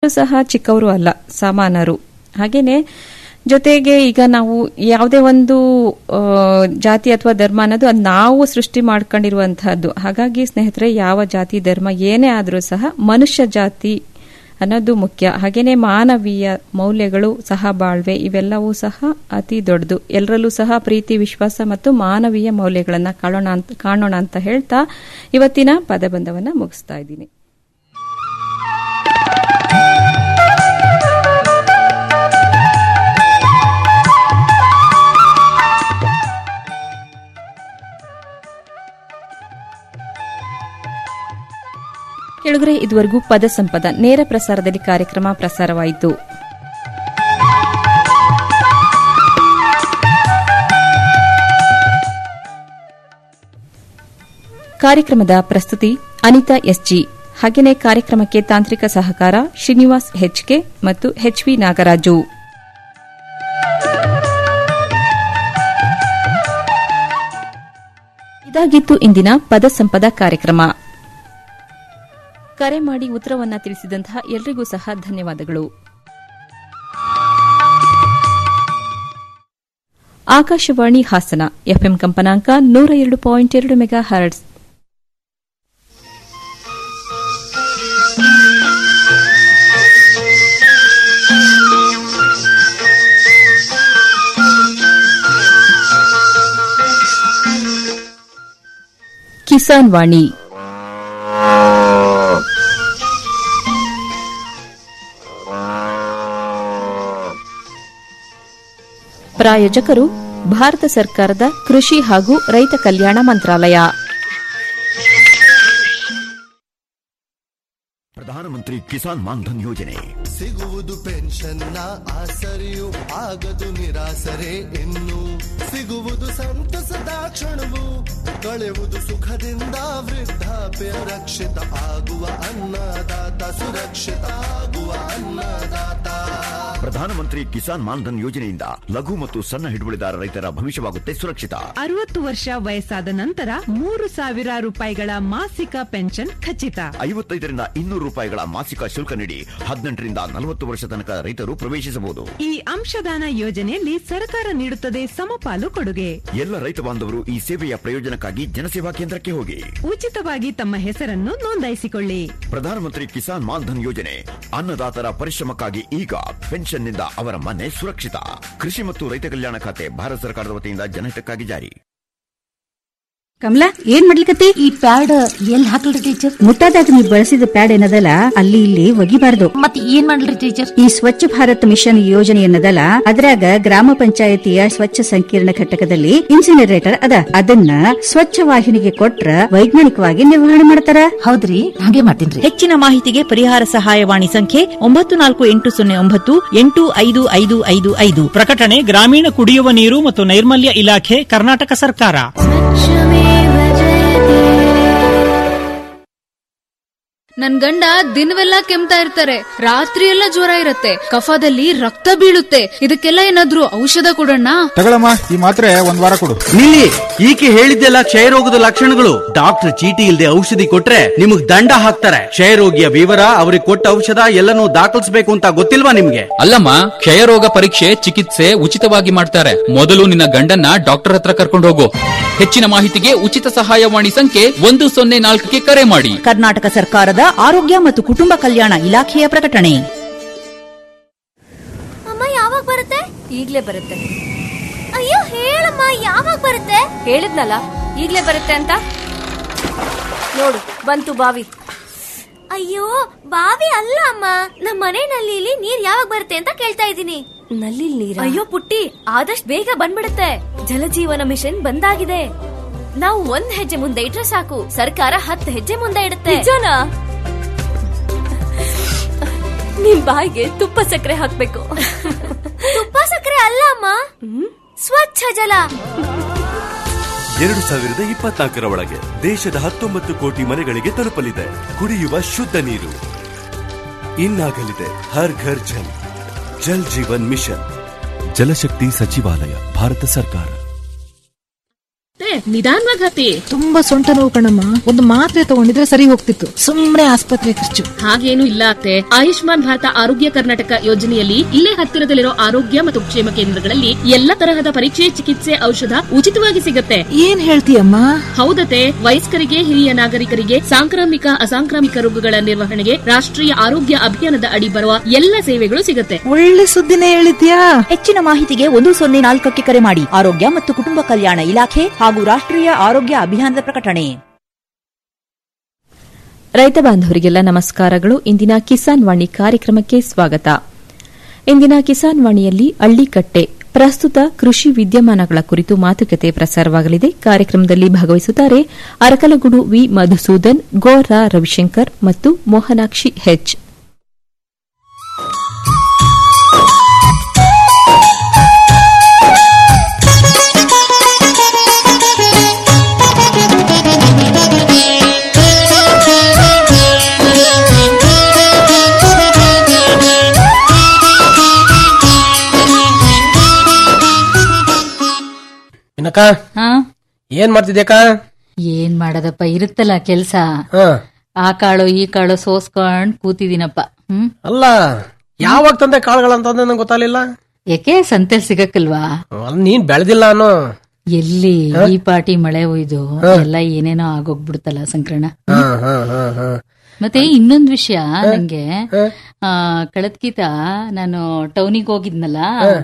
ಯಾರು ಸಹ ಚಿಕ್ಕವರು ಅಲ್ಲ ಸಮಾನರು ಹಾಗೇನೆ ಜೊತೆಗೆ ಈಗ ನಾವು ಯಾವುದೇ ಒಂದು ಆ, ಜಾತಿ ಅಥವಾ ಧರ್ಮ ಅನ್ನೋದು ಅದು ನಾವು ಸೃಷ್ಟಿ ಮಾಡ್ಕೊಂಡಿರುವಂತಹದ್ದು ಹಾಗಾಗಿ ಸ್ನೇಹಿತರೆ ಯಾವ ಜಾತಿ ಧರ್ಮ ಏನೇ ಆದರೂ ಸಹ ಮನುಷ್ಯ ಜಾತಿ ಅನ್ನೋದು ಮುಖ್ಯ ಹಾಗೇನೆ ಮಾನವೀಯ ಮೌಲ್ಯಗಳು ಸಹ ಬಾಳ್ವೆ ಇವೆಲ್ಲವೂ ಸಹ ಅತಿ ದೊಡ್ಡದು ಎಲ್ಲರಲ್ಲೂ ಸಹ ಪ್ರೀತಿ ವಿಶ್ವಾಸ ಮತ್ತು ಮಾನವೀಯ ಮೌಲ್ಯಗಳನ್ನ ಕಾಣೋಣ ಅಂತ ಕಾಣೋಣ ಅಂತ ಹೇಳ್ತಾ ಇವತ್ತಿನ ಪದಬಂಧವನ್ನ ಮುಗಿಸ್ತಾ ಇದ್ದೀನಿ ಕೆಳಗರೆ ಇದುವರೆಗೂ ಪದ ಸಂಪದ ನೇರ ಪ್ರಸಾರದಲ್ಲಿ ಕಾರ್ಯಕ್ರಮ ಪ್ರಸಾರವಾಯಿತು ಕಾರ್ಯಕ್ರಮದ ಪ್ರಸ್ತುತಿ ಅನಿತಾ ಎಸ್ಜಿ ಹಾಗೆಯೇ ಕಾರ್ಯಕ್ರಮಕ್ಕೆ ತಾಂತ್ರಿಕ ಸಹಕಾರ ಶ್ರೀನಿವಾಸ್ ಹೆಚ್ಕೆ ಮತ್ತು ಎಚ್ವಿ ನಾಗರಾಜು ಇದಾಗಿತ್ತು ಇಂದಿನ ಪದ ಸಂಪದ ಕಾರ್ಯಕ್ರಮ ಕರೆ ಮಾಡಿ ಉತ್ತರವನ್ನ ತಿಳಿಸಿದಂತಹ ಎಲ್ರಿಗೂ ಸಹ ಧನ್ಯವಾದಗಳು ಆಕಾಶವಾಣಿ ಹಾಸನ ಎಫ್ಎಂ ಕಂಪನಾಂಕ ನೂರ ಎರಡು ಪಾಯಿಂಟ್ ಎರಡು ಮೆಗಾ ಹರ್ಟ್ಸ್ ಕಿಸಾನ್ ವಾಣಿ ಪ್ರಾಯೋಜಕರು ಭಾರತ ಸರ್ಕಾರದ ಕೃಷಿ ಹಾಗೂ ರೈತ ಕಲ್ಯಾಣ ಮಂತ್ರಾಲಯ ಪ್ರಧಾನಮಂತ್ರಿ ಕಿಸಾನ್ ಮಾನ್ಧನ್ ಯೋಜನೆ ಸಿಗುವುದು ಪೆನ್ಷನ್ನ ಆಸರೆಯು ಆಗದು ನಿರಾಸರೆ ಇನ್ನು ಸಿಗುವುದು ಸಂತಸದ ಕ್ಷಣವು ಕಳೆಯುವುದು ಸುಖದಿಂದ ವೃದ್ಧಾಪ್ಯ ರಕ್ಷಿತ ಆಗುವ ಅನ್ನದಾತ ಸುರಕ್ಷಿತ ಆಗುವ ಅನ್ನದಾತ ಪ್ರಧಾನಮಂತ್ರಿ ಕಿಸಾನ್ ಮಾನ್ಧನ್ ಯೋಜನೆಯಿಂದ ಲಘು ಮತ್ತು ಸಣ್ಣ ಹಿಡುವಳಿದಾರ ರೈತರ ಭವಿಷ್ಯವಾಗುತ್ತೆ ಸುರಕ್ಷಿತ ಅರವತ್ತು ವರ್ಷ ವಯಸ್ಸಾದ ನಂತರ ಮೂರು ಸಾವಿರ ರೂಪಾಯಿಗಳ ಮಾಸಿಕ ಪೆನ್ಷನ್ ಖಚಿತ ಐವತ್ತೈದರಿಂದ ಇನ್ನೂರು ರೂಪಾಯಿಗಳ ಮಾಸಿಕ ಶುಲ್ಕ ನೀಡಿ ಹದಿನೆಂಟರಿಂದ ನಲವತ್ತು ವರ್ಷ ತನಕ ರೈತರು ಪ್ರವೇಶಿಸಬಹುದು ಈ ಅಂಶದಾನ ಯೋಜನೆಯಲ್ಲಿ ಸರ್ಕಾರ ನೀಡುತ್ತದೆ ಸಮಪಾಲು ಕೊಡುಗೆ ಎಲ್ಲ ರೈತ ಬಾಂಧವರು ಈ ಸೇವೆಯ ಪ್ರಯೋಜನಕ್ಕಾಗಿ ಜನಸೇವಾ ಕೇಂದ್ರಕ್ಕೆ ಹೋಗಿ ಉಚಿತವಾಗಿ ತಮ್ಮ ಹೆಸರನ್ನು ನೋಂದಾಯಿಸಿಕೊಳ್ಳಿ ಪ್ರಧಾನಮಂತ್ರಿ ಕಿಸಾನ್ ಮಾನ್ಧನ್ ಯೋಜನೆ ಅನ್ನದಾತರ ಪರಿಶ್ರಮಕ್ಕಾಗಿ ಈಗ ಪೆನ್ಷನ್ನಿಂದ ಅವರ ಮನೆ ಸುರಕ್ಷಿತ ಕೃಷಿ ಮತ್ತು ರೈತ ಕಲ್ಯಾಣ ಖಾತೆ ಭಾರತ ಸರ್ಕಾರದ ವತಿಯಿಂದ ಜನಹಿತಕ್ಕಾಗಿ ಜಾರಿ ಕಮಲಾ ಏನ್ ಮಾಡ್ಲಿಕತ್ತಿ ಈ ಪ್ಯಾಡ್ ಎಲ್ಲಿ ಹಾಕಲ್ರಿ ಟೀಚರ್ ಮುಟ್ಟಾದಾಗ ನೀವು ಬಳಸಿದ ಪ್ಯಾಡ್ ಏನದಲ್ಲ ಅಲ್ಲಿ ಇಲ್ಲಿ ಒಗಿಬಾರ್ದು ಮತ್ತೆ ಏನ್ ಮಾಡ್ಲಿ ಟೀಚರ್ ಈ ಸ್ವಚ್ಛ ಭಾರತ್ ಮಿಷನ್ ಯೋಜನೆ ಏನದಲ್ಲ ಅದ್ರಾಗ ಗ್ರಾಮ ಪಂಚಾಯತಿಯ ಸ್ವಚ್ಛ ಸಂಕೀರ್ಣ ಘಟಕದಲ್ಲಿ ಇನ್ಸಿನರೇಟರ್ ಅದ ಅದನ್ನ ಸ್ವಚ್ಛ ವಾಹಿನಿಗೆ ಕೊಟ್ರ ವೈಜ್ಞಾನಿಕವಾಗಿ ನಿರ್ವಹಣೆ ಮಾಡ್ತಾರ ಹೌದ್ರಿ ಹಾಗೆ ಮಾಡ್ತೀನ್ರಿ ಹೆಚ್ಚಿನ ಮಾಹಿತಿಗೆ ಪರಿಹಾರ ಸಹಾಯವಾಣಿ ಸಂಖ್ಯೆ ಒಂಬತ್ತು ನಾಲ್ಕು ಎಂಟು ಸೊನ್ನೆ ಒಂಬತ್ತು ಎಂಟು ಐದು ಐದು ಐದು ಐದು ಪ್ರಕಟಣೆ ಗ್ರಾಮೀಣ ಕುಡಿಯುವ ನೀರು ಮತ್ತು ನೈರ್ಮಲ್ಯ ಇಲಾಖೆ ಕರ್ನಾಟಕ ಸರ್ಕಾರ ನನ್ ಗಂಡ ದಿನವೆಲ್ಲ ಕೆಮ್ತಾ ಇರ್ತಾರೆ ರಾತ್ರಿ ಎಲ್ಲ ಜ್ವರ ಇರತ್ತೆ ಕಫದಲ್ಲಿ ರಕ್ತ ಬೀಳುತ್ತೆ ಇದಕ್ಕೆಲ್ಲ ಏನಾದ್ರೂ ಔಷಧ ಕೊಡೋಣ ತಗೊಳಮ್ಮ ಈ ಮಾತ್ರೆ ಒಂದ್ ವಾರ ಕೊಡು ನಿಲ್ಲಿ ಈಕೆ ಹೇಳಿದ್ದೆಲ್ಲ ಕ್ಷಯರೋಗದ ಲಕ್ಷಣಗಳು ಡಾಕ್ಟರ್ ಚೀಟಿ ಇಲ್ಲದೆ ಔಷಧಿ ಕೊಟ್ರೆ ನಿಮಗ್ ದಂಡ ಹಾಕ್ತಾರೆ ಕ್ಷಯರೋಗಿಯ ವಿವರ ಅವ್ರಿಗೆ ಕೊಟ್ಟ ಔಷಧ ಎಲ್ಲನೂ ದಾಖಲಿಸಬೇಕು ಅಂತ ಗೊತ್ತಿಲ್ವಾ ನಿಮ್ಗೆ ಅಲ್ಲಮ್ಮ ಕ್ಷಯರೋಗ ಪರೀಕ್ಷೆ ಚಿಕಿತ್ಸೆ ಉಚಿತವಾಗಿ ಮಾಡ್ತಾರೆ ಮೊದಲು ನಿನ್ನ ಗಂಡನ್ನ ಡಾಕ್ಟರ್ ಹತ್ರ ಕರ್ಕೊಂಡು ಹೋಗು ಹೆಚ್ಚಿನ ಮಾಹಿತಿಗೆ ಉಚಿತ ಸಹಾಯವಾಣಿ ಸಂಖ್ಯೆ ಒಂದು ಸೊನ್ನೆ ನಾಲ್ಕಕ್ಕೆ ಕರೆ ಮಾಡಿ ಕರ್ನಾಟಕ ಸರ್ಕಾರದ ಆರೋಗ್ಯ ಮತ್ತು ಕುಟುಂಬ ಕಲ್ಯಾಣ ಇಲಾಖೆಯ ಪ್ರಕಟಣೆ ಅಮ್ಮ ಯಾವಾಗ ಬರುತ್ತೆ ಈಗ್ಲೇ ಬರುತ್ತೆ ಅಯ್ಯೋ ಹೇಳಮ್ಮ ಯಾವಾಗ ಬರುತ್ತೆ ಹೇಳಿದ್ನಲ್ಲ ಈಗ್ಲೇ ಬರುತ್ತೆ ಅಂತ ನೋಡು ಬಂತು ಬಾವಿ ಅಯ್ಯೋ ಬಾವಿ ಅಲ್ಲ ಅಮ್ಮ ನಮ್ಮ ಮನೆ ನಲ್ಲಿಲಿ ನೀರ್ ಯಾವಾಗ ಬರುತ್ತೆ ಅಂತ ಕೇಳ್ತಾ ಇದ್ದೀನಿ ನಲ್ಲಿ ನೀರ ಅಯ್ಯೋ ಪುಟ್ಟಿ ಆದಷ್ಟು ಬೇಗ ಬಂದ್ಬಿಡುತ್ತೆ ಜಲಜೀವನ ಮಿಷನ್ ಬಂದಾಗಿದೆ ನಾವು ಒಂದ್ ಹೆಜ್ಜೆ ಮುಂದೆ ಇಟ್ರೆ ಸಾಕು ಸರ್ಕಾರ ಹತ್ತು ಹೆಜ್ಜೆ ಮುಂದೆ ಇಡುತ್ತೆ ನಿಜನಾ ನಿಮ್ ಬಾಯಿಗೆ ತುಪ್ಪ ಸಕ್ಕರೆ ಹಾಕ್ಬೇಕು ತುಪ್ಪ ಸಕ್ಕರೆ ಅಲ್ಲ ಅಮ್ಮ ಸ್ವಚ್ಛ ಜಲ ಎರಡು ಸಾವಿರದ ಇಪ್ಪತ್ನಾಲ್ಕರ ಒಳಗೆ ದೇಶದ ಹತ್ತೊಂಬತ್ತು ಕೋಟಿ ಮನೆಗಳಿಗೆ ತಲುಪಲಿದೆ ಕುಡಿಯುವ ಶುದ್ಧ ನೀರು ಇನ್ನಾಗಲಿದೆ ಹರ್ ಘರ್ ಜಲ್ ಜಲ್ ಜೀವನ್ ಮಿಷನ್ ಜಲಶಕ್ತಿ ಸಚಿವಾಲಯ ಭಾರತ ಸರ್ಕಾರ ಏ ನಿಧಾನವಾಗಿ ಹತ್ತಿ ತುಂಬಾ ಸೊಂಟ ನೋವು ಕಣಮ್ಮ ಒಂದು ಮಾತ್ರೆ ತಗೊಂಡಿದ್ರೆ ಸರಿ ಹೋಗ್ತಿತ್ತು ಸುಮ್ನೆ ಆಸ್ಪತ್ರೆ ಖರ್ಚು ಹಾಗೇನು ಇಲ್ಲ ಅತ್ತೆ ಆಯುಷ್ಮಾನ್ ಭಾರತ ಆರೋಗ್ಯ ಕರ್ನಾಟಕ ಯೋಜನೆಯಲ್ಲಿ ಇಲ್ಲೇ ಹತ್ತಿರದಲ್ಲಿರೋ ಆರೋಗ್ಯ ಮತ್ತು ಕ್ಷೇಮ ಕೇಂದ್ರಗಳಲ್ಲಿ ಎಲ್ಲ ತರಹದ ಪರೀಕ್ಷೆ ಚಿಕಿತ್ಸೆ ಔಷಧ ಉಚಿತವಾಗಿ ಸಿಗುತ್ತೆ ಏನ್ ಹೇಳ್ತೀಯಮ್ಮ ಹೌದತೆ ವಯಸ್ಕರಿಗೆ ಹಿರಿಯ ನಾಗರಿಕರಿಗೆ ಸಾಂಕ್ರಾಮಿಕ ಅಸಾಂಕ್ರಾಮಿಕ ರೋಗಗಳ ನಿರ್ವಹಣೆಗೆ ರಾಷ್ಟ್ರೀಯ ಆರೋಗ್ಯ ಅಭಿಯಾನದ ಅಡಿ ಬರುವ ಎಲ್ಲ ಸೇವೆಗಳು ಸಿಗುತ್ತೆ ಒಳ್ಳೆ ಸುದ್ದಿನೇ ಹೇಳಿದ್ಯಾ ಹೆಚ್ಚಿನ ಮಾಹಿತಿಗೆ ಒಂದು ಸೊನ್ನೆ ನಾಲ್ಕಕ್ಕೆ ಕರೆ ಮಾಡಿ ಆರೋಗ್ಯ ಮತ್ತು ಕುಟುಂಬ ಕಲ್ಯಾಣ ಇಲಾಖೆ ಹಾಗೂ ರಾಷ್ಟ್ರೀಯ ಆರೋಗ್ಯ ಅಭಿಯಾನದ ಪ್ರಕಟಣೆ ರೈತ ಬಾಂಧವರಿಗೆಲ್ಲ ನಮಸ್ಕಾರಗಳು ಇಂದಿನ ಕಿಸಾನ್ ವಾಣಿ ಕಾರ್ಯಕ್ರಮಕ್ಕೆ ಸ್ವಾಗತ ಇಂದಿನ ಕಿಸಾನ್ ವಾಣಿಯಲ್ಲಿ ಅಳ್ಳಿಕಟ್ಟೆ ಪ್ರಸ್ತುತ ಕೃಷಿ ವಿದ್ಯಮಾನಗಳ ಕುರಿತು ಮಾತುಕತೆ ಪ್ರಸಾರವಾಗಲಿದೆ ಕಾರ್ಯಕ್ರಮದಲ್ಲಿ ಭಾಗವಹಿಸುತ್ತಾರೆ ಅರಕಲಗೂಡು ವಿ ಮಧುಸೂದನ್ ಗೋರಾ ರವಿಶಂಕರ್ ಮತ್ತು ಮೋಹನಾಕ್ಷಿ ಹೆಚ್ ಏನಕ್ಕ ಹಾ ಏನ್ ಮಾಡ್ತಿದ್ಯಕ್ಕ ಏನ್ ಮಾಡೋದಪ್ಪ ಇರುತ್ತಲ್ಲ ಕೆಲ್ಸ ಆ ಕಾಳು ಈ ಕಾಳು ಸೋಸ್ಕೊಂಡ್ ಕೂತಿದೀನಪ್ಪ ಹ್ಮ್ ಅಲ್ಲ ಯಾವಾಗ ತಂದೆ ಕಾಳುಗಳಂತಂದ್ರೆ ನಂಗೆ ಗೊತ್ತಾಗ್ಲಿಲ್ಲ ಯಾಕೆ ಸಂತೆಲ್ ಸಿಗಕ್ಕಿಲ್ವಾ ಅಲ್ಲ ನೀನ್ ಬೆಳೆದಿಲ್ಲ ಅನ್ನೋ ಎಲ್ಲಿ ಈ ಪಾಟಿ ಮಳೆ ಒಯ್ದು ಎಲ್ಲ ಏನೇನೋ ಆಗೋಗ್ಬಿಡ್ತಲ್ಲ ಸಂಕ್ರಣ ಹಾ, ಹಾ, ಹಾ, ಹಾ. ಮತ್ತೆ ಇನ್ನೊಂದ್ ವಿಷಯ ನಂಗೆ ಆ ಕಳೆದ್ಕಿತ ನಾನು ಟೌನಿಗೆ ಹೋಗಿದ್ನಲ್ಲ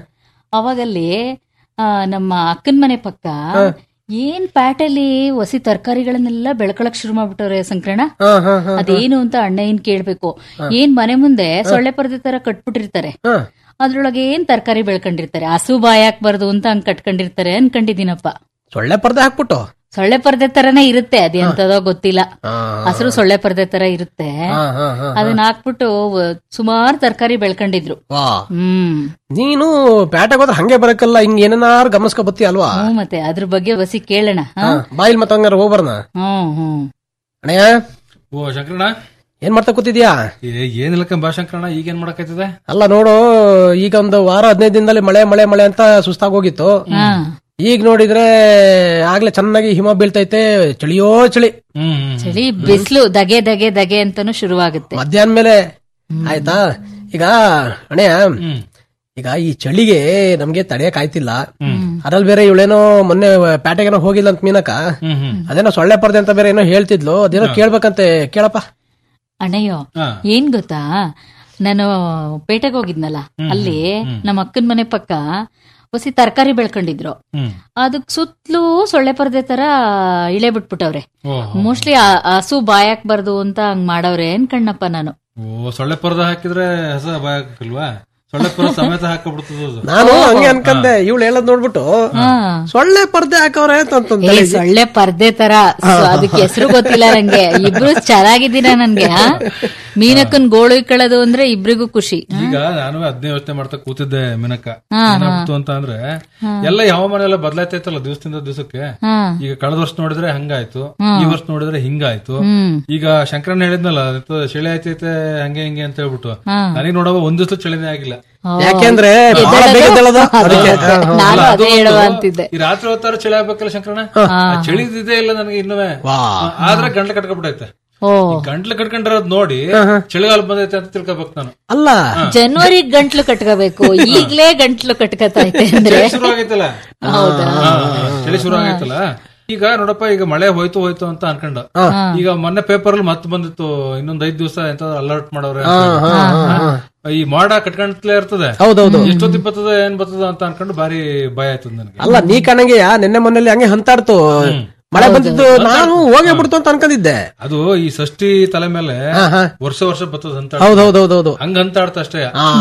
ಅವಾಗಲ್ಲಿ ಆ, ನಮ್ಮ ಅಕ್ಕನ ಮನೆ ಪಕ್ಕ ಏನ್ ಪ್ಯಾಟಲ್ಲಿ ಹೊಸಿ ತರಕಾರಿಗಳನ್ನೆಲ್ಲ ಬೆಳ್ಕೊಳಕ್ ಶುರು ಮಾಡ್ಬಿಟ್ಟವ್ರೆ ಸಂಕ್ರಣ ಹಾ, ಹಾ, ಹಾ, ಅದೇನು ಅಂತ ಅಣ್ಣ ಏನ್ ಕೇಳ್ಬೇಕು ಏನ್ ಮನೆ ಮುಂದೆ ಸೊಳ್ಳೆ ಪರದೆ ತರ ಕಟ್ಬಿಟ್ಟಿರ್ತಾರೆ ಹಾ. ಅದ್ರೊಳಗೆ ಏನ್ ತರಕಾರಿ ಬೆಳ್ಕೊಂಡಿರ್ತಾರೆ ಹಸು ಬಾಯ್ ಹಾಕ್ಬಾರ್ದು ಅಂತ ಹಂಗ್ ಕಟ್ಕೊಂಡಿರ್ತಾರೆ ಅನ್ಕೊಂಡಿದ್ದೀನಪ್ಪ ಸೊಳ್ಳೆ ಪರ್ದೆ ಹಾಕ್ಬಿಟ್ಟು ಸೊಳ್ಳೆ ಪರ್ದೆ ತರನೇ ಇರುತ್ತೆ ಅದೆಂತದೋ ಗೊತ್ತಿಲ್ಲ ಹಸಿರು ಸೊಳ್ಳೆ ಪರ್ದೆ ತರ ಇರುತ್ತೆ ಹಾ, ಹಾ, ಹಾ, ಅದನ್ನ ಹಾಕ್ಬಿಟ್ಟು ಸುಮಾರು ತರಕಾರಿ ಬೆಳ್ಕೊಂಡಿದ್ರು ವಾ ಹ್ಮ್ ನೀನು ಪ್ಯಾಟೆಗೆ ಹೋದ್ರೆ ಹಂಗೆ ಬರಕಲ್ಲ ಹಿಂಗ್ ಏನೇನಾರು ಗಮನಿಸ್ಕೊ ಬತ್ತಿ ಅಲ್ವಾ ಹ್ಮ್ ಮತ್ತೆ ಅದ್ರ ಬಗ್ಗೆ ಬಸಿ ಕೇಳೋಣ ಹಾ? ಬಾಯಿಲ್ ಮತ್ತೆ ಹಂಗಾರ ಹೋಗ್ಬರ್ನ ಹ್ಮ್ ಹ್ಮ್ ಅಣ್ಣಯ್ಯ ಓ ಶಂಕರಣ್ಣ ಏನ್ ಮಾಡ್ತಾ ಕೂತಿದ್ಯಾ ಏ- ಏನಿಲ್ಲ ಬಾ ಶಂಕರಣ್ಣ ಈಗೇನ್ ಮಾಡಕತ್ತಿದೆ ಅಲ್ಲ ನೋಡು ಈಗ ಒಂದು ವಾರ ಹದಿನೈದು ದಿನದಲ್ಲಿ ಮಳೆ ಮಳೆ ಮಳೆ ಅಂತ ಸುಸ್ತಾಗಿ ಹೋಗಿತ್ತು ಹಾ. ಈಗ ನೋಡಿದ್ರೆ ಆಗ್ಲೇ ಚೆನ್ನಾಗಿ ಹಿಮ ಬೀಳ್ತೈತೆ ಚಳಿಯೋ ಚಳಿ ಚಳಿ ಬಿಸಿಲು ದಗೆ ದಗೆ ದಗೆ ಅಂತಾನು ಶುರುವಾಗುತ್ತೆ ಮಧ್ಯಾಹ್ನ ಮೇಲೆ ಆಯ್ತಾ ಈಗ ಅಣ್ಣಯ್ಯ ಈಗ ಈ ಚಳಿಗೆ ನಮ್ಗೆ ತಡೆಯಕ್ ಆಯ್ತಿಲ್ಲ ಅದ್ರಲ್ಲಿ ಬೇರೆ ಇವಳೇನೋ ಮೊನ್ನೆ ಪ್ಯಾಟೆಗೇನೋ ಹೋಗಿಲ್ಲ ಅಂತ ಮೀನಕ ಅದೇನೋ ಸೊಳ್ಳೆ ಪರ್ದೆ ಅಂತ ಬೇರೆ ಏನೋ ಹೇಳ್ತಿದ್ಲು ಅದೇನೋ ಕೇಳ್ಬೇಕಂತೆ ಕೇಳಪ್ಪ ಅಣ್ಣಯ್ಯೋ ಏನ್ ಗೊತ್ತಾ ನಾನು ಪೇಟೆಗೆ ಹೋಗಿದ್ನಲ್ಲ ಅಲ್ಲಿ ನಮ್ಮ ಅಕ್ಕನ ಮನೆ ಪಕ್ಕ ಹೊಸಿ ತರಕಾರಿ ಬೆಳ್ಕೊಂಡಿದ್ರು ಅದಕ್ ಸುತ್ತಲೂ ಸೊಳ್ಳೆ ಪರ್ದೆ ತರ ಇಳೆ ಬಿಟ್ಬಿಟ್ಟವ್ರೆ ಮೋಸ್ಟ್ಲಿ ಹಸು ಬಾಯಾಕ್ಬಾರ್ದು ಅಂತ ಹಂಗ್ ಮಾಡವ್ರೆ ಅನ್ಕಣ್ಣಪ್ಪ ನಾನು ಓ ಸೊಳ್ಳೆ ಪರದ ಹಾಕಿದ್ರೆ ಹೊಸ ಭಯ ಹಾಕಲ್ವಾ ಸೊಳ್ಳೆ ಪರದ ಸಮೇತ ಹಾಕಬಿಡ್ತದ ನಾನು ಹಂಗೆ ಅನ್ಕಂದೆ ಇವಳು ಹೇಳದ್ ನೋಡ್ಬಿಟ್ಟು ಸೊಳ್ಳೆ ಪರ್ದೆ ಹಾಕವ್ರೆ ಅಂತ ಏ ಅಂತಂದ್ರೆ ಸೊಳ್ಳೆ ಪರ್ದೆ ತರ ಸೊ ಅದಕ್ಕೆ ಹೆಸರು ಗೊತ್ತಿಲ್ಲ ನಂಗೆ ಇಬ್ರು ಚೆನ್ನಾಗಿದ್ದೀರಾ ನನ್ಗೆ ಆ? ಮೀನಕ್ಕನ್ ಗೋಳು ಇಕ್ಕಳೋದು ಅಂದ್ರೆ ಇಬ್ರಿಗೂ ಖುಷಿ ಈಗ ನಾನು ಅದನ್ನೇ ಯೋಚನೆ ಮಾಡ್ತಾ ಕೂತಿದ್ದೆ ಮಿನಕ ಹಾ, ಏನಾಗ್ಬಿಟ್ಟು ಅಂತ ಅಂದ್ರೆ ಎಲ್ಲ ಈ ಹವಾಮಾನ ಎಲ್ಲ ಬದಲಾಯ್ತೈತಲ್ಲ ದಿವಸದಿಂದ ದಿವಸಕ್ಕೆ ಹಾ. ಈಗ ಕಳೆದ ವರ್ಷ ನೋಡಿದ್ರೆ ಹಂಗಾಯ್ತು ಹ್ಮ್. ಈ ವರ್ಷ ನೋಡಿದ್ರೆ ಹಿಂಗಾಯ್ತು ಹ್ಮ್. ಈಗ ಶಂಕರನ್ ಹೇಳಿದ್ನಲ್ಲ ಅದು ಚಳಿ ಆಯ್ತೈತೆ ಹಂಗೆ ಹಿಂಗೆ ಅಂತ ಹೇಳ್ಬಿಟ್ಟು ಹಾ. ನನಗೆ ನೋಡವ ಒಂದ್ ದಿವಸ ಚಳಿನೇ ಆಗಿಲ್ಲ ಯಾಕೆಂದ್ರೆ ಬಹಳ ಬೇಗ ಎದ್ದೇಳೋದು. ಅದಕ್ಕೆ. ಹಾ, ಹಾ. ನಾನು ಅಲ್ಲ, ಅದು ಅದೇ ಹೇಳುವ ಒಂದು ಅಂತಿದ್ದೆ ಈ ರಾತ್ರಿ ಹೊತ್ತಾರ ಚಳಿ ಆಗ್ಬೇಕಲ್ಲ ಶಂಕರಣ್ಣ ಹಾ. ಚಳಿ ಇದ್ದೇ ಇಲ್ಲ ನನಗೆ ಇನ್ನುವೆ ಆದ್ರೆ ಗಂಟ್ಲು ಕಟ್ಕೊಬಿಟ್ಟೈತೆ ಓ ಈ ಗಂಟ್ಲು ಕಟ್ಕೊಂಡಿರೋದ್ ನೋಡಿ ಚಳಿಗಾಲ ಬಂದೈತೆ ಅಂತ ತಿಳ್ಕೊಬೇಕು ನಾನು ಅಲ್ಲ ಜನವರಿ ಗಂಟ್ಲು ಕಟ್ಕೋಬೇಕು ಈಗ್ಲೇ ಗಂಟ್ಲು ಕಟ್ಕೋತಾ ಐತೆ ಅಂದ್ರೆ ಚಳಿ ಶುರು ಆಗೈತಲ್ಲ ಹೌದಾ ಹಾ, ಚಳಿ ಶುರು ಆಗೈತಲ್ಲ ಈಗ ನೋಡಪ್ಪ ಈಗ ಮಳೆ ಹೋಯ್ತು ಹೋಯ್ತು ಅಂತ ಅನ್ಕೊಂಡ ಈಗ ಮೊನ್ನೆ ಪೇಪರ್ ಅಲ್ಲಿ ಮತ್ತೆ ಬಂದಿತ್ತು ಇನ್ನೊಂದ್ ಐದ್ ದಿವಸ ಎಂತ ಅಲರ್ಟ್ ಮಾಡವ್ರೆ ಅಂತ. ಹಾ, ಹಾ, ಹಾ, ಹಾ. ಈ ಮಾಡ ಕಟ್ಕೊಂಡ್ಲೇ ಇರ್ತದೆ ಹೌದೌದು. ಎಷ್ಟೊತ್ತಿ ಬರ್ತದ ಏನ್ ಬರ್ತದ ಅಂತ ಅನ್ಕೊಂಡು ಬಾರಿ ಭಯ ಆಯ್ತದ ನನಗೆ ಅಲ್ಲ ನೀ ಕಣಂಗೆ ನಿನ್ನೆ ಮೊನ್ನೆ ಹಂಗೆ ಹಂತಾಡ್ತು ಮಳೆ ಬಂದಿದ್ದು ನಾನು ಹೋಗೇ ಬಿಡ್ತು ಅಂತ ಅನ್ಕೊಂಡಿದ್ದೆ ಅದು ಈ ಷಷ್ಠಿ ತಲೆ ಮೇಲೆ ವರ್ಷ ವರ್ಷ ಬರ್ತದ ಅಂತ ಹೌದೌದೌದೌದು ಹಂಗ ಅಂತ ಆಡ್ತಾ ಅಷ್ಟೇ